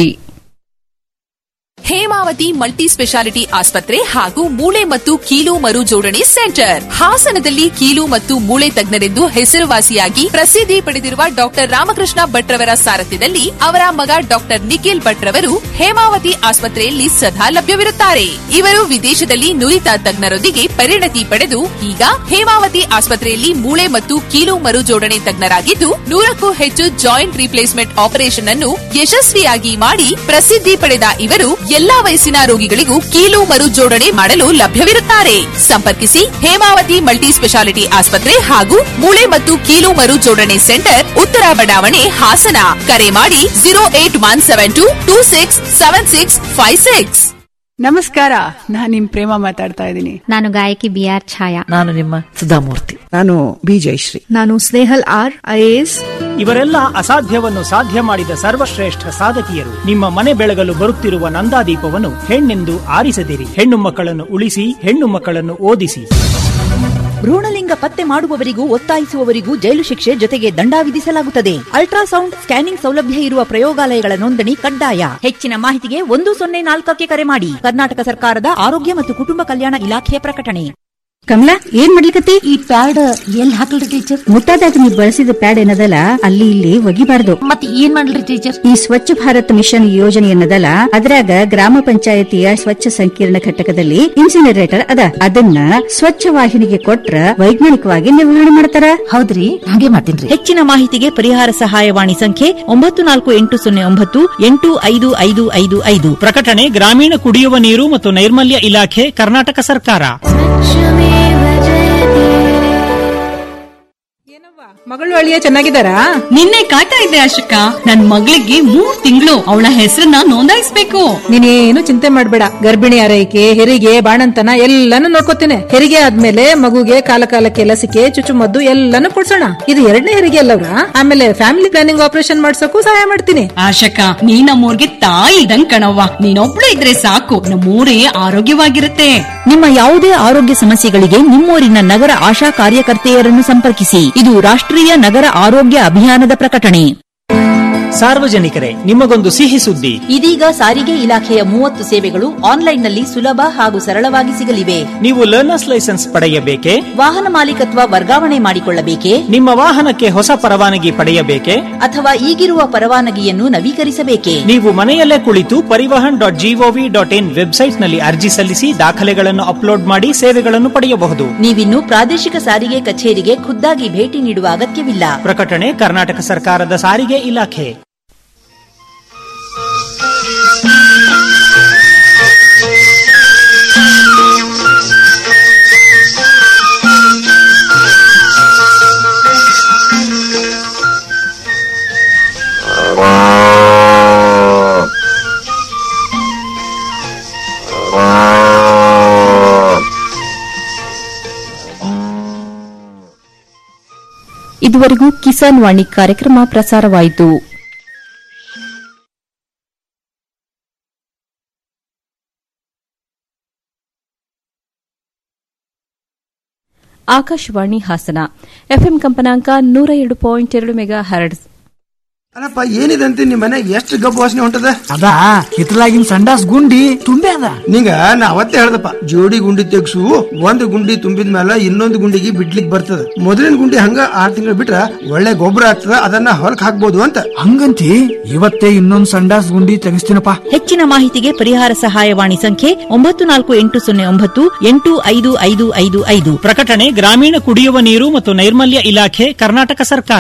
Hemavathi multi speciality ಆಸ್ಪತ್ರೆ ಹಾಗೂ ಮೂಳೆ ಮತ್ತು ಕೀಲು ಮರು ಜೋಡಣೆ ಸೆಂಟರ್ ಹಾಸನದಲ್ಲಿ ಕೀಲು ಮತ್ತು ಮೂಳೆ ತಜ್ಞರೆಂದು ಹೆಸರುವಾಸಿಯಾಗಿ ಪ್ರಸಿದ್ಧಿ ಪಡೆದಿರುವ ಡಾಕ್ಟರ್ ರಾಮಕೃಷ್ಣ ಭಟ್ರವರ ಸಾರಥ್ಯದಲ್ಲಿ ಅವರ ಮಗ ಡಾಕ್ಟರ್ ನಿಖಿಲ್ ಭಟ್ರವರು ಹೇಮಾವತಿ ಆಸ್ಪತ್ರೆಯಲ್ಲಿ ಸದಾ ಲಭ್ಯವಿರುತ್ತಾರೆ ಇವರು ವಿದೇಶದಲ್ಲಿ ನುರಿತ ತಜ್ಞರೊಂದಿಗೆ ಪರಿಣತಿ ಪಡೆದು ಈಗ ಹೇಮಾವತಿ ಆಸ್ಪತ್ರೆಯಲ್ಲಿ ಮೂಳೆ ಮತ್ತು ಕೀಲು ಮರು ಜೋಡಣೆ ತಜ್ಞರಾಗಿದ್ದು ನೂರಕ್ಕೂ ಹೆಚ್ಚು ಜಾಯಿಂಟ್ ರಿಪ್ಲೇಸ್ಮೆಂಟ್ ಆಪರೇಷನ್ ಅನ್ನು ಯಶಸ್ವಿಯಾಗಿ ಮಾಡಿ ಪ್ರಸಿದ್ಧಿ ಪಡೆದ ಇವರು ಎಲ್ಲಾ ವಯಸ್ಸಿನ ರೋಗಿಗಳಿಗೂ ಕೀಲು ಮರು ಜೋಡಣೆ ಮಾಡಲು ಲಭ್ಯವಿರುತ್ತಾರೆ ಸಂಪರ್ಕಿಸಿ ಹೇಮಾವತಿ ಮಲ್ಟಿ ಸ್ಪೆಷಾಲಿಟಿ ಆಸ್ಪತ್ರೆ ಹಾಗೂ ಮೂಳೆ ಮತ್ತು ಕೀಲು ಮರು ಜೋಡಣೆ ಸೆಂಟರ್ ಉತ್ತರ ಬಡಾವಣೆ ಹಾಸನ ಕರೆ ಮಾಡಿ zero eight one seven two two six seven six five six ನಮಸ್ಕಾರ ನಾನ್ ನಿಮ್ ಪ್ರೇಮ ಮಾತಾಡ್ತಾ ಇದ್ದೀನಿ ನಾನು ಗಾಯಕಿ ಬಿ ಆರ್ ಛಾಯಾ ನಾನು ನಿಮ್ಮ ಸುಧಾಮೂರ್ತಿ ನಾನು ಬಿ ಜಯಶ್ರೀ ನಾನು ಸ್ನೇಹಲ್ ಆರ್ ಐಎಎಸ್ ಇವರೆಲ್ಲ ಅಸಾಧ್ಯವನ್ನು ಸಾಧ್ಯ ಮಾಡಿದ ಸರ್ವಶ್ರೇಷ್ಠ ಸಾಧಕಿಯರು ನಿಮ್ಮ ಮನೆ ಬೆಳಗಲು ಬರುತ್ತಿರುವ ನಂದಾದೀಪವನ್ನು ಹೆಣ್ಣೆಂದು ಆರಿಸದಿರಿ ಹೆಣ್ಣು ಮಕ್ಕಳನ್ನು ಉಳಿಸಿ ಹೆಣ್ಣು ಮಕ್ಕಳನ್ನು ಓದಿಸಿ ಭ್ರೂಣಲಿಂಗ ಪತ್ತೆ ಮಾಡುವವರಿಗೂ ಒತ್ತಾಯಿಸುವವರಿಗೂ ಜೈಲು ಶಿಕ್ಷೆ ಜೊತೆಗೆ ದಂಡ ವಿಧಿಸಲಾಗುತ್ತದೆ ಅಲ್ಟ್ರಾಸೌಂಡ್ ಸ್ಕ್ಯಾನಿಂಗ್ ಸೌಲಭ್ಯ ಇರುವ ಪ್ರಯೋಗಾಲಯಗಳ ನೋಂದಣಿ ಕಡ್ಡಾಯ ಹೆಚ್ಚಿನ ಮಾಹಿತಿಗೆ ಒಂದು ಸೊನ್ನೆ ನಾಲ್ಕಕ್ಕೆ ಕರೆ ಮಾಡಿ ಕರ್ನಾಟಕ ಸರ್ಕಾರದ ಆರೋಗ್ಯ ಮತ್ತು ಕುಟುಂಬ ಕಲ್ಯಾಣ ಇಲಾಖೆಯ ಪ್ರಕಟಣೆ ಕಮಲಾ ಏನ್ ಮಾಡ್ಲಿಕತ್ತಿ ಈ ಪ್ಯಾಡ್ ಎಲ್ಲಿ ಹಾಕಲ್ರಿ ಟೀಚರ್ ಮುಟ್ಟಾದಾಗ ನೀ ಬಳಸಿದ ಪ್ಯಾಡ್ ಏನದಲ್ಲ ಅಲ್ಲಿ ಇಲ್ಲಿ ಒಗಿಬಾರ್ದು ಮತ್ತೆ ಏನ್ ಮಾಡ್ಲಿ ಟೀಚರ್ ಈ ಸ್ವಚ್ಛ ಭಾರತ್ ಮಿಷನ್ ಯೋಜನೆ ಏನದಲ್ಲ ಅದ್ರಾಗ ಗ್ರಾಮ ಪಂಚಾಯತಿಯ ಸ್ವಚ್ಛ ಸಂಕೀರ್ಣ ಘಟಕದಲ್ಲಿ ಇನ್ಸಿನರೇಟರ್ ಅದ ಅದನ್ನ ಸ್ವಚ್ಛ ವಾಹಿನಿಗೆ ಕೊಟ್ರ ವೈಜ್ಞಾನಿಕವಾಗಿ ನಿರ್ವಹಣೆ ಮಾಡ್ತಾರ ಹೌದ್ರಿ ಹಾಗೆ ಮಾಡ್ತೀನಿ ಹೆಚ್ಚಿನ ಮಾಹಿತಿಗೆ ಪರಿಹಾರ ಸಹಾಯವಾಣಿ ಸಂಖ್ಯೆ ಒಂಬತ್ತು ನಾಲ್ಕು ಎಂಟು ಸೊನ್ನೆ ಒಂಬತ್ತು ಎಂಟು ಐದು ಐದು ಐದು ಐದು ಪ್ರಕಟಣೆ ಗ್ರಾಮೀಣ ಕುಡಿಯುವ ನೀರು ಮತ್ತು ನೈರ್ಮಲ್ಯ ಇಲಾಖೆ ಕರ್ನಾಟಕ ಸರ್ಕಾರ ಮಗಳು ಅಳಿಯ ಚೆನ್ನಾಗಿದ್ದಾರಾ ನಿನ್ನೆ ಕಾಯ್ತಾ ಇದ್ದೆ ಅಶೋಕ ನನ್ ಮಗಳಿಗೆ ಮೂರ್ ತಿಂಗಳು ಅವಳ ಹೆಸರನ್ನ ನೋಂದಾಯಿಸ್ಬೇಕು ನೀನೇನು ಚಿಂತೆ ಮಾಡ್ಬೇಡ ಗರ್ಭಿಣಿ ಆರೈಕೆ ಹೆರಿಗೆ ಬಾಣಂತನ ಎಲ್ಲಾನು ನೋಡ್ಕೋತೇನೆ ಹೆರಿಗೆ ಆದ್ಮೇಲೆ ಮಗುಗೆ ಕಾಲ ಕಾಲಕ್ಕೆ ಲಸಿಕೆ ಚುಚ್ಚುಮದ್ದು ಎಲ್ಲಾನು ಕೊಡ್ಸೋಣ ಇದು ಎರಡನೇ ಹೆರಿಗೆ ಅಲ್ಲವ್ರ ಆಮೇಲೆ ಫ್ಯಾಮಿಲಿ ಪ್ಲಾನಿಂಗ್ ಆಪರೇಷನ್ ಮಾಡ್ಸೋಕು ಸಹಾಯ ಮಾಡ್ತೀನಿ ಆಶಕ ನೀ ನಮ್ಮೂರ್ಗೆ ತಾಯಿ ಇದಂಗ್ ಕಣವ್ವ ನೀನೊಬ್ಳು ಇದ್ರೆ ಸಾಕು ನಮ್ಮೂರೇ ಆರೋಗ್ಯವಾಗಿರುತ್ತೆ ನಿಮ್ಮ ಯಾವುದೇ ಆರೋಗ್ಯ ಸಮಸ್ಯೆಗಳಿಗೆ ನಿಮ್ಮೂರಿನ ನಗರ ಆಶಾ ಕಾರ್ಯಕರ್ತೆಯರನ್ನು ಸಂಪರ್ಕಿಸಿ ಇದು ರಾಷ್ಟ್ರೀಯ ನಗರ ಆರೋಗ್ಯ ಅಭಿಯಾನದ ಪ್ರಕಟಣೆ ಸಾರ್ವಜನಿಕರೇ ನಿಮಗೊಂದು ಸಿಹಿ ಸುದ್ದಿ ಇದೀಗ ಸಾರಿಗೆ ಇಲಾಖೆಯ ಮೂವತ್ತು ಸೇವೆಗಳು ಆನ್ಲೈನ್ನಲ್ಲಿ ಸುಲಭ ಹಾಗೂ ಸರಳವಾಗಿ ಸಿಗಲಿವೆ ನೀವು ಲರ್ನರ್ಸ್ ಲೈಸೆನ್ಸ್ ಪಡೆಯಬೇಕೆ ವಾಹನ ಮಾಲೀಕತ್ವ ವರ್ಗಾವಣೆ ಮಾಡಿಕೊಳ್ಳಬೇಕೆ ನಿಮ್ಮ ವಾಹನಕ್ಕೆ ಹೊಸ ಪರವಾನಗಿ ಪಡೆಯಬೇಕೆ ಅಥವಾ ಈಗಿರುವ ಪರವಾನಗಿಯನ್ನು ನವೀಕರಿಸಬೇಕೆ ನೀವು ಮನೆಯಲ್ಲೇ ಕುಳಿತು Parivahan dot gov dot in ವೆಬ್ಸೈಟ್ನಲ್ಲಿ ಅರ್ಜಿ ಸಲ್ಲಿಸಿ ದಾಖಲೆಗಳನ್ನು ಅಪ್ಲೋಡ್ ಮಾಡಿ ಸೇವೆಗಳನ್ನು ಪಡೆಯಬಹುದು ನೀವಿನ್ನು ಪ್ರಾದೇಶಿಕ ಸಾರಿಗೆ ಕಚೇರಿಗೆ ಖುದ್ದಾಗಿ ಭೇಟಿ ನೀಡುವ ಅಗತ್ಯವಿಲ್ಲ ಪ್ರಕಟಣೆ ಕರ್ನಾಟಕ ಸರ್ಕಾರದ ಸಾರಿಗೆ ಇಲಾಖೆ ಇದುವರೆಗೂ ಕಿಸಾನ್ ವಾಣಿ ಕಾರ್ಯಕ್ರಮ ಪ್ರಸಾರವಾಯಿತು ಆಕಾಶವಾಣಿ ಹಾಸನ ಎಫ್ಎಂ ಕಂಪನಾಂಕ ನೂರ ಎರಡು ಪಾಯಿಂಟ್ ಎರಡು ಮೆಗಾ ಹರ್ಡ್ಸ್ ಅಲ್ಲಪ್ಪ ಏನಿದೆ ಅಂತ ನಿಮ್ ಮನೆ ಎಷ್ಟು ಗಬ್ಬು ವಾಸನೆ ಹೊಂಟದ ಅದಾ ಹಿತ್ತಲಾಗಿನ ಸಂಡಾಸ್ ಗುಂಡಿ ತುಂಬೆ ಅದ ನಿಂಗ ನಾ ಅವತ್ತೇ ಹೇಳ್ದಪ್ಪ ಜೋಡಿ ಗುಂಡಿ ತೆಗ್ಸು ಒಂದ್ ಗುಂಡಿ ತುಂಬಿದ ಮೇಲೆ ಇನ್ನೊಂದು ಗುಂಡಿಗೆ ಬಿಡ್ಲಿಕ್ ಬರ್ತದ ಮೊದಲಿನ ಗುಂಡಿ ಹಂಗ ಆರ್ ತಿಂಗಳು ಬಿಟ್ರ ಒಳ್ಳೆ ಗೊಬ್ಬರ ಆಗ್ತದ ಅದನ್ನ ಹೊಲಕ್ ಹಾಕ್ಬೋದು ಅಂತ ಹಂಗಂತಿ ಇವತ್ತೇ ಇನ್ನೊಂದ್ ಸಂಡಾಸ್ ಗುಂಡಿ ತೆಗಿಸ್ತೀನಪ್ಪ ಹೆಚ್ಚಿನ ಮಾಹಿತಿಗೆ ಪರಿಹಾರ ಸಹಾಯವಾಣಿ ಸಂಖ್ಯೆ ಒಂಬತ್ತು ನಾಲ್ಕು ಎಂಟು ಸೊನ್ನೆ ಒಂಬತ್ತು ಎಂಟು ಐದು ಐದು ಐದು ಐದು ಪ್ರಕಟಣೆ ಗ್ರಾಮೀಣ ಕುಡಿಯುವ ನೀರು ಮತ್ತು ನೈರ್ಮಲ್ಯ ಇಲಾಖೆ ಕರ್ನಾಟಕ ಸರ್ಕಾರ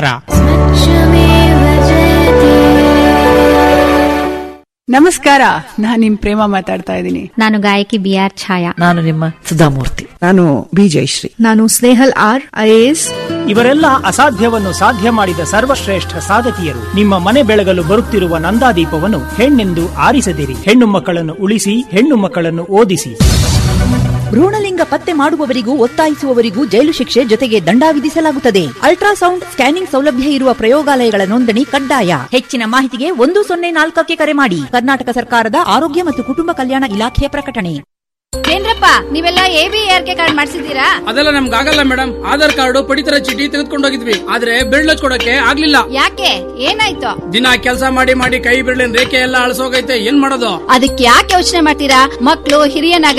ನಮಸ್ಕಾರ ನಾನ್ ನಿಮ್ ಪ್ರೇಮ ಮಾತಾಡ್ತಾ ಇದ್ದೀನಿ ನಾನು ಗಾಯಕಿ ಬಿ ಆರ್ ಛಾಯಾ ನಾನು ನಿಮ್ಮ ಸುಧಾಮೂರ್ತಿ ನಾನು ಬಿ ಜಯಶ್ರೀ ನಾನು ಸ್ನೇಹಲ್ ಆರ್ ಐಎಎಸ್ ಇವರೆಲ್ಲ ಅಸಾಧ್ಯವನ್ನು ಸಾಧ್ಯ ಮಾಡಿದ ಸರ್ವಶ್ರೇಷ್ಠ ಸಾಧಕಿಯರು ನಿಮ್ಮ ಮನೆ ಬೆಳಗಲು ಬರುತ್ತಿರುವ ನಂದಾದೀಪವನ್ನು ಹೆಣ್ಣೆಂದು ಆರಿಸದಿರಿ ಹೆಣ್ಣು ಮಕ್ಕಳನ್ನು ಉಳಿಸಿ ಹೆಣ್ಣು ಮಕ್ಕಳನ್ನು ಓದಿಸಿ ಭ್ರೂಣಲಿಂಗ ಪತ್ತೆ ಮಾಡುವವರಿಗೂ ಒತ್ತಾಯಿಸುವವರಿಗೂ ಜೈಲು ಶಿಕ್ಷೆ ಜೊತೆಗೆ ದಂಡ ವಿಧಿಸಲಾಗುತ್ತದೆ ಅಲ್ಟ್ರಾಸೌಂಡ್ ಸ್ಕ್ಯಾನಿಂಗ್ ಸೌಲಭ್ಯ ಇರುವ ಪ್ರಯೋಗಾಲಯಗಳ ನೋಂದಣಿ ಕಡ್ಡಾಯ ಹೆಚ್ಚಿನ ಮಾಹಿತಿಗೆ ಒಂದು ಸೊನ್ನೆ ನಾಲ್ಕಕ್ಕೆ ಕರೆ ಮಾಡಿ ಕರ್ನಾಟಕ ಸರ್ಕಾರದ ಆರೋಗ್ಯ ಮತ್ತು ಕುಟುಂಬ ಕಲ್ಯಾಣ ಇಲಾಖೆಯ ಪ್ರಕಟಣೆ ಏನ್ರಪ್ಪ ನೀವೆಲ್ಲ A B R K card ಮಾಡಿಸಿದೀರಾ ಅದೆಲ್ಲ ನಮ್ಗೆ ಆಗಲ್ಲ ಮೇಡಮ್ ಆಧಾರ್ ಕಾರ್ಡ್ ಪಡಿತರ ಚೀಟಿ ತೆಗೆದುಕೊಂಡು ಹೋಗಿದ್ವಿ ಆದ್ರೆ ಬಿರ್ಲ್ ಹಚ್ಕೊಡಕ್ಕೆ ಆಗ್ಲಿಲ್ಲ ಯಾಕೆ ಏನಾಯ್ತು ದಿನ ಕೆಲಸ ಮಾಡಿ ಮಾಡಿ ಕೈ ಬಿರ್ಲಿನ ರೇಖೆ ಎಲ್ಲ ಅಳಸೋಗೈತೆ ಏನ್ ಮಾಡೋದು ಅದಕ್ಕೆ ಯಾಕೆ ಯೋಚನೆ ಮಾಡ್ತೀರಾ ಮಕ್ಕಳು ಹಿರಿಯ ನಾಗರಿಕ